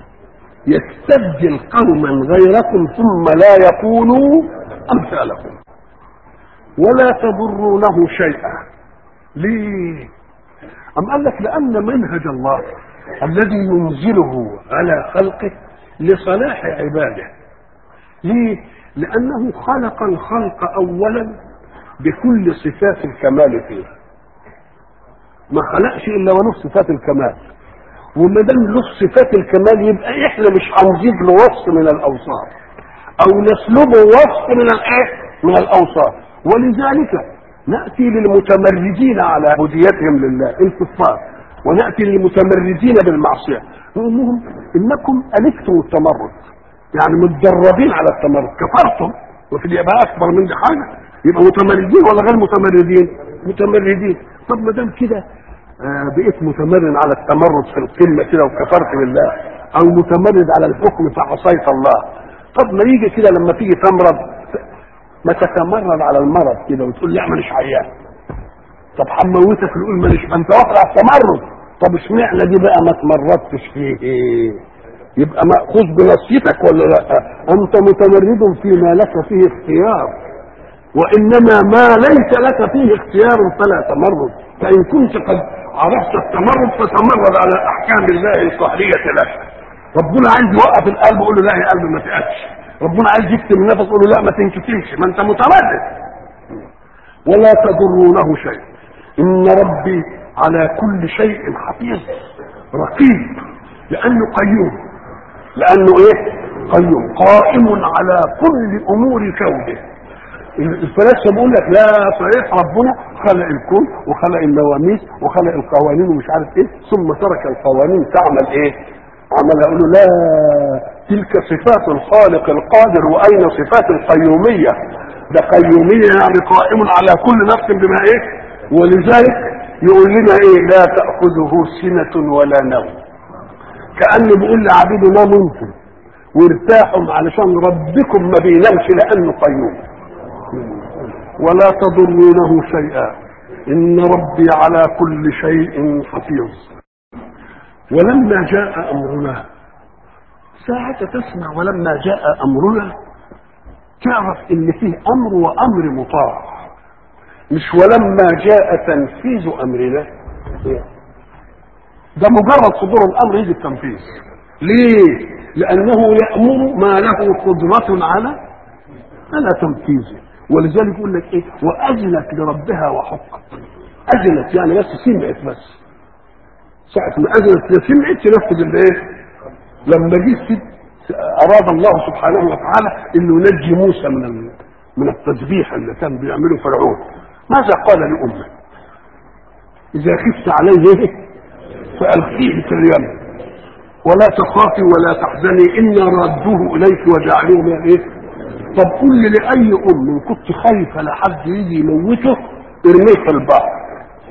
S1: يستبدل قوما غيركم ثم لا يكونوا امثالكم ولا تضرونه شيئا ليه أم قال لك لأن منهج الله الذي ينزله على خلقه لصلاح عباده ليه لأنه خلق الخلق أولا بكل صفات الكمال فيه ما خلقش إلا وله صفات الكمال وما دام له صفات الكمال يبقى احنا مش هنزيد له وصف من الاوصاف او نسلبه وصف من الايه من الاوصاف ولذلك ناتي للمتمردين على عبوديتهم لله الكفار وناتي للمتمردين بالمعصيه نقول لهم انكم الفتم التمرد يعني متدربين على التمرد كفرتم وفي يبقى اكبر من دي حاجه يبقى متمردين ولا غير متمردين متمردين طب ما دام كده آه، بقيت متمرد على التمرد في القمه كده وكفرت بالله او متمرد على الحكم فعصيت الله طب ما يجي كده لما تيجي تمرض ما تتمرد على المرض كده وتقول لا مانيش عيان طب هموتك نقول مانيش ما انت واخد على التمرد طب اشمعنى دي بقى ما تمردتش فيه يبقى ماخوذ بنصيتك ولا لا انت متمرد فيما لك فيه اختيار وانما ما ليس لك فيه اختيار فلا تمرد فان كنت قد عرفت التمرد فتمرد على احكام الله القهريه لك ربنا عايز يوقف القلب يقول له لا يا قلب ما تقفش ربنا عايز يكتم النفس يقول له لا ما تنكتمش ما انت متمرد ولا تضرونه شيء ان ربي على كل شيء حفيظ رقيب لانه قيوم لانه ايه قيوم قائم على كل امور كونه الفلاسفه بيقول لك لا صحيح ربنا خلق الكون وخلق النواميس وخلق القوانين ومش عارف ايه ثم ترك القوانين تعمل ايه؟ عمل يقولوا لا تلك صفات الخالق القادر واين صفات القيوميه؟ ده قيوميه يعني قائم على كل نفس بما ايه؟ ولذلك يقول لنا ايه؟ لا تاخذه سنه ولا نوم. كانه بيقول لعبيده ما ممكن وارتاحوا علشان ربكم ما بينامش لانه قيوم. ولا تضرونه شيئا ان ربي على كل شيء حفيظ ولما جاء امرنا ساعة تسمع ولما جاء امرنا تعرف ان فيه امر وامر مطاع مش ولما جاء تنفيذ امرنا ده مجرد صدور الامر يجي التنفيذ ليه لانه يامر ما له قدره على على تنفيذه ولذلك يقول لك ايه واذنت لربها وحقت اذنت يعني بس سمعت بس ساعة ما اذنت سمعت تنفذ الايه لما جه اراد الله سبحانه وتعالى انه ينجي موسى من ال... من التذبيح اللي كان بيعمله فرعون ماذا قال لامه اذا خفت عليه فالقيه في اليم ولا تخافي ولا تحزني انا رادوه اليك وجعلوه من ايه طب قل لي لاي ام كنت خايفه لحد يجي يموته ارميه في البحر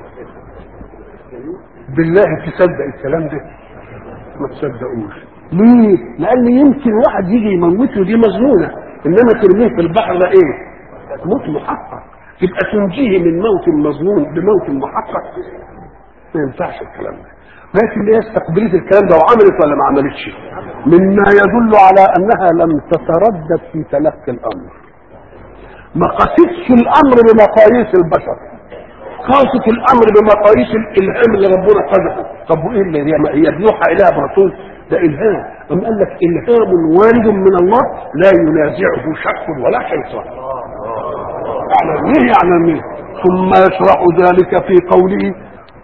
S1: بالله تصدق الكلام ده ما تصدقوش ليه لان يمكن واحد يجي يموته دي مظنونه انما ترميه في البحر ده ايه موت محقق تبقى تنجيه من موت مظنون بموت محقق ما ينفعش الكلام ده لكن هي استقبلت الكلام ده وعملت ولا ما عملتش مما يدل على انها لم تتردد في تلقي الامر ما قاستش الامر بمقاييس البشر قاست الامر بمقاييس الالهام اللي ربنا قذفه طب وايه اللي هي يوحى اليها برسول ده الهام أم قال لك الهام وارد من الله لا ينازعه شك ولا شيطان على مين على مين ثم يشرح ذلك في قوله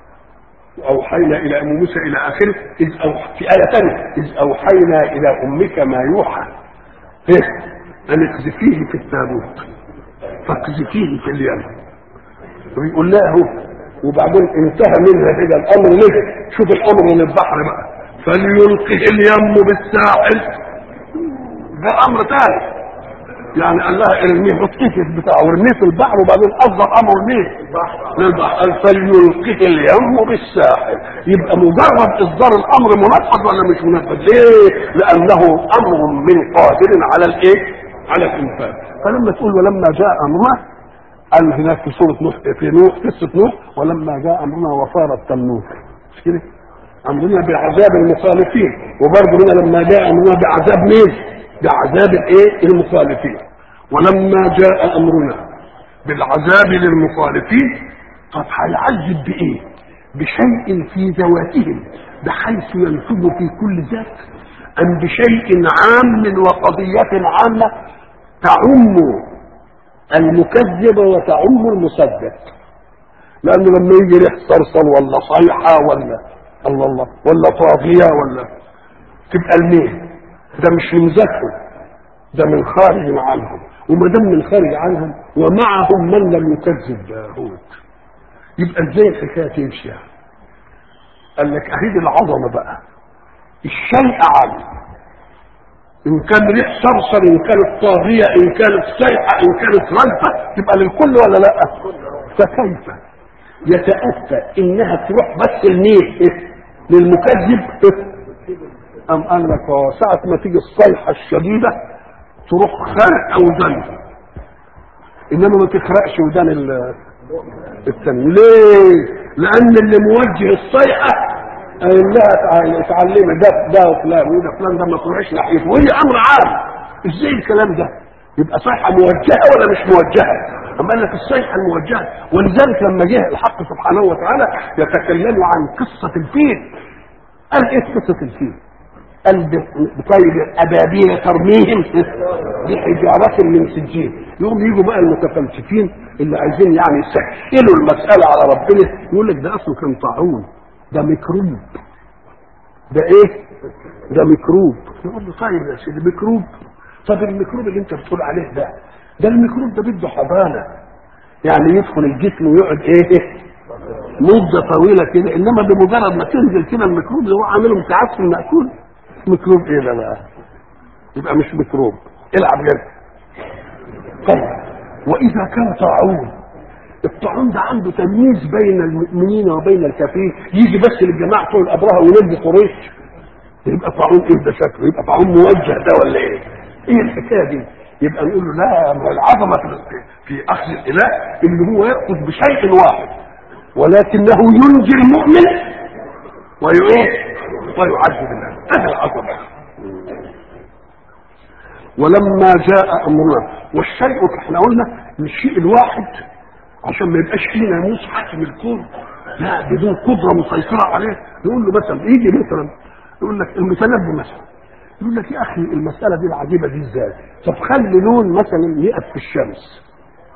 S1: أوحينا إلى أم موسى إلى آخره إذ أو في آية ثانية إذ أوحينا إلى أمك ما يوحى إيه؟ أن اقذفيه في التابوت فاقذفيه في اليم ويقول له وبعدين انتهى منها كده الأمر ليه شوف الأمر للبحر بقى فليلقه اليم بالساحل ده أمر ثاني يعني قال لها ارميه حطيه في بتاعه وارميه في البحر وبعدين اصدر امر ليه؟ للبحر قال فليلقه اليم بالساحل يبقى مجرد اصدار الامر منفذ ولا مش منفذ؟ ليه؟ لانه امر من قادر على الايه؟ على الانفاذ فلما تقول ولما جاء امرنا قال هناك في سوره نوح في نوح قصه نوح ولما جاء امرنا وصار التنور مش كده؟ امرنا بعذاب المخالفين وبرضه هنا لما جاء امرنا بعذاب مين؟ بعذاب الايه المخالفين ولما جاء امرنا بالعذاب للمخالفين طب هيعذب بايه بشيء في ذواتهم بحيث ينفذ في كل ذات ام بشيء عام وقضيه عامه تعم المكذب وتعم المصدق لانه لما يجي ريح صرصر ولا صيحه ولا الله الله ولا طاغيه ولا تبقى المين ده مش من ذاتهم ده من خارج عنهم وما دام من خارج عنهم ومعهم من لم يكذب داود يبقى ازاي الحكايه تمشي قال لك اهيد العظمه بقى الشيء عام ان كان ريح صرصر ان كانت طاغيه ان كانت سيحه ان كانت رجفه تبقى للكل ولا لا فكيف يتاتى انها تروح بس لمين للمكذب أم قال لك ساعة ما تيجي الصيحة الشديدة تروح خرق أودان إنما ما تخرقش ودان الثاني ليه؟ لأن اللي موجه الصيحة قال لها اتعلمي ده ده فلان وده فلان ده ما تروحش ناحيته وهي أمر عام إزاي الكلام ده؟ يبقى صيحة موجهة ولا مش موجهة؟ أما قال لك الصيحة الموجهة ولذلك لما جه الحق سبحانه وتعالى يتكلم عن قصة الفيل قال إيه قصة الفيل؟ قال بطيب أبابيل ترميهم بحجارة من سجين يقوم يجوا بقى المتفلسفين اللي عايزين يعني يسهلوا المسألة على ربنا يقول لك ده أصله كان طاعون ده ميكروب ده إيه؟ ده ميكروب يقول له طيب يا سيدي ميكروب طب الميكروب اللي أنت بتقول عليه ده ده الميكروب ده بده حضانة يعني يدخل الجسم ويقعد إيه؟ مدة طويلة كده إنما بمجرد ما تنزل كده الميكروب اللي هو عامله متعفن مأكول ميكروب ايه ده بقى يبقى مش ميكروب العب جد طيب واذا كان طاعون الطاعون ده عنده تمييز بين المؤمنين وبين الكافرين يجي بس للجماعه بتوع الابرهه ونبي قريش يبقى طاعون ايه ده شكله يبقى طاعون موجه ده ولا ايه ايه الحكايه دي يبقى نقول له لا العظمه في, في اخذ الاله اللي هو ياخذ بشيء واحد ولكنه ينجي المؤمن ويؤيه ويعذب الناس هذا العظمه ولما جاء امرنا والشيء احنا قلنا ان الشيء الواحد عشان ما يبقاش فيه ناموس حاكم الكون لا بدون قدره مسيطره عليه يقول له مثلا يجي مثلا يقول لك المتنبي مثلا يقول لك يا اخي المساله دي العجيبه دي ازاي طب خلي لون مثلا يقف في الشمس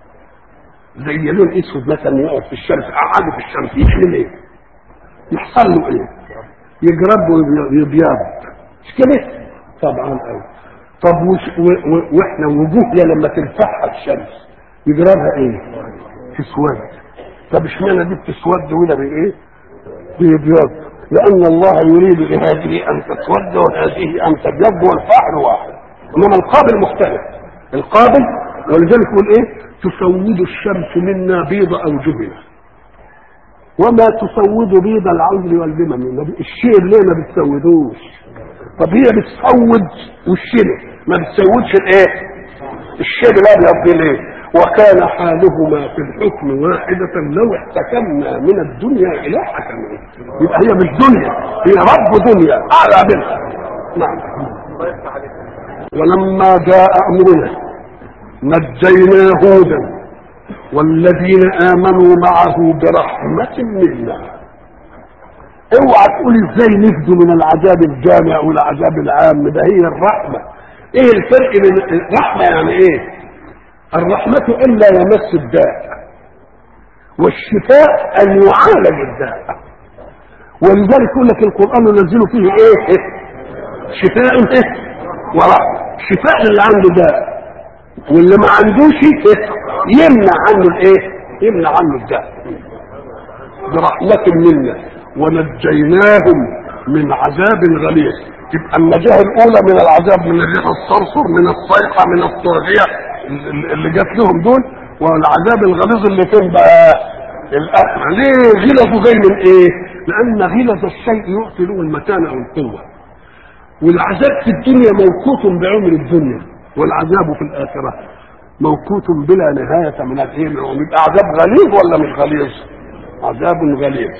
S1: زي لون اسود مثلا يقعد في الشمس قعده في الشمس يعمل ايه؟ يحصل له ايه؟ يجرب ويبيض مش كده؟ طبعا قوي طب وش و- و- واحنا وجوهنا لما ترفعها الشمس يجربها ايه؟ تسود طب اشمعنى دي بتسود ولا بايه؟ بيبيض لان الله يريد بهذه ان تسود وهذه ان تبيض والفعل واحد انما القابل مختلف القابل ولذلك يقول ايه؟ تسود الشمس منا بيض اوجهنا وما تسود بيض العذر والذمم الشيء اللي ما بتسودوش طب هي بتسود والشيء ما بتسودش الايه الشيء الابيض دي ليه وكان حالهما في الحكم واحدة لو احتكمنا من الدنيا إلى حكمه يبقى هي مش دنيا هي رب دنيا أعلى منها نعم ولما جاء أمرنا نجينا هودا والذين آمنوا معه برحمة منا اوعى تقول ازاي نفدوا من العذاب الجامع والعذاب العام ده هي الرحمة ايه الفرق بين الرحمة يعني ايه الرحمة الا يمس الداء والشفاء ان يعالج الداء ولذلك يقول لك القرآن ينزل فيه ايه شفاء ايه ورحمة شفاء للي عنده داء واللي ما عندوش إيه؟ يمنع عنه الايه يمنع عنه الداء برحمة منا ونجيناهم من عذاب غليظ تبقى النجاة الأولى من العذاب من الريح الصرصر من الصيحة من الطاغية اللي جات لهم دول والعذاب الغليظ اللي فين بقى الأسمع ليه غلظوا زي من إيه؟ لأن غلظ الشيء يعطي له المتانة والقوة والعذاب في الدنيا موقوت بعمر الدنيا والعذاب في الآخرة موقوت بلا نهاية من الإيه يبقى عذاب غليظ ولا مش غليظ؟ عذاب غليظ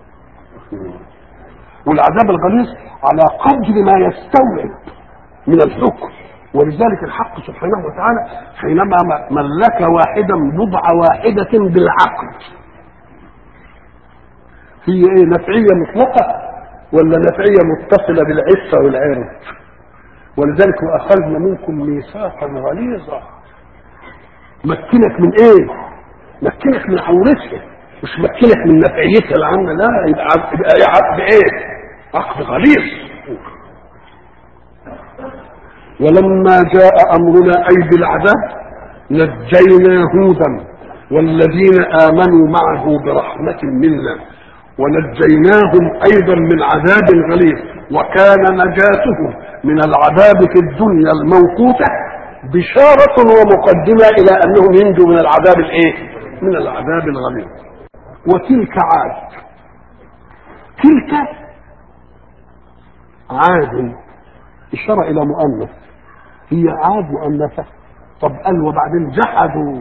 S1: والعذاب الغليظ على قدر ما يستوعب من الحكم ولذلك الحق سبحانه وتعالى حينما ملك واحدا بضع واحدة بالعقد هي ايه نفعية مطلقة ولا نفعية متصلة بالعفة والعرض ولذلك واخذنا منكم ميثاقا غليظا مكنك من ايه مكنك من عورتها مش مكنك من نفعيتها العامة لا يبقى عقد يبقى ايه عقد ايه عقد غليظ ولما جاء امرنا اي بالعذاب نجينا هودا والذين امنوا معه برحمه منا ونجيناهم ايضا من عذاب غليظ وكان نجاتهم من العذاب في الدنيا الموقوته بشاره ومقدمه الى انهم ينجوا من العذاب الايه؟ من العذاب الغليظ وتلك عاد تلك عاد إشارة إلى مؤنث هي عاد مؤنثة طب قال وبعدين جحدوا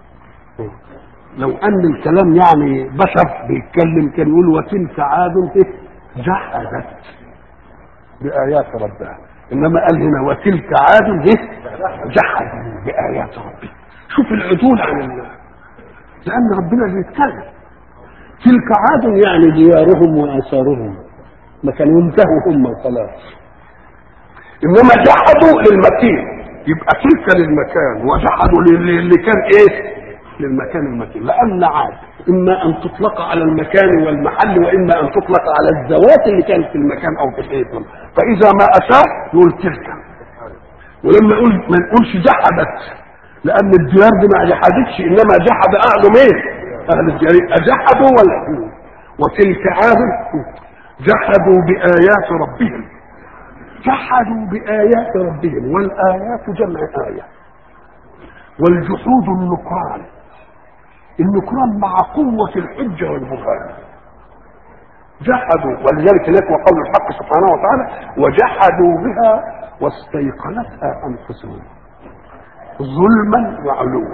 S1: لو أن الكلام يعني بشر بيتكلم كان يقول وتلك عاد إيه؟ جحدت بآيات ربها إنما قال هنا وتلك عاد إيه؟ جحدوا بآيات ربها شوف العدول عن الله لأن ربنا بيتكلم تلك عاد يعني ديارهم وآثارهم ما كانوا ينتهوا هم خلاص انما جحدوا للمكين يبقى تلك للمكان وجحدوا اللي كان ايه للمكان المكين لان عاد اما ان تطلق على المكان والمحل واما ان تطلق على الذوات اللي كانت في المكان او في الايه فاذا ما اتى يقول تلك ولما يقول ما نقولش جحدت لان الديار دي ما جحدتش انما جحد اهل مين اهل الديار اجحدوا ولا وتلك عاد جحدوا بايات ربهم جحدوا بآيات ربهم والآيات جمع آية والجحود النكران النكران مع قوة الحجة والبرهان جحدوا ولذلك هناك وقول الحق سبحانه وتعالى وجحدوا بها واستيقنتها أنفسهم ظلما وعلوا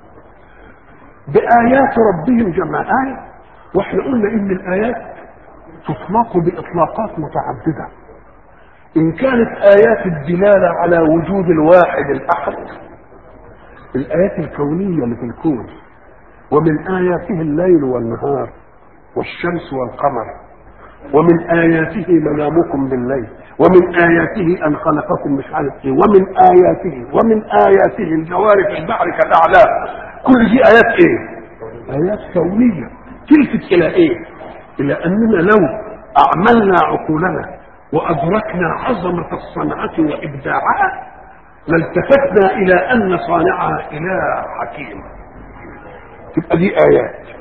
S1: بآيات ربهم جمع آية واحنا قلنا إن الآيات تطلق بإطلاقات متعددة إن كانت آيات الدلالة على وجود الواحد الأحد الآيات الكونية اللي في الكون ومن آياته الليل والنهار والشمس والقمر ومن آياته منامكم بالليل ومن آياته أن خلقكم مش عارف إيه ومن آياته ومن آياته الجوار في البحر كالأعلام كل دي ايات ايه ايات كونيه تلفت الى ايه الى اننا لو اعملنا عقولنا وادركنا عظمه الصنعه وابداعها لالتفتنا الى ان صانعها اله حكيم تبقى دي ايات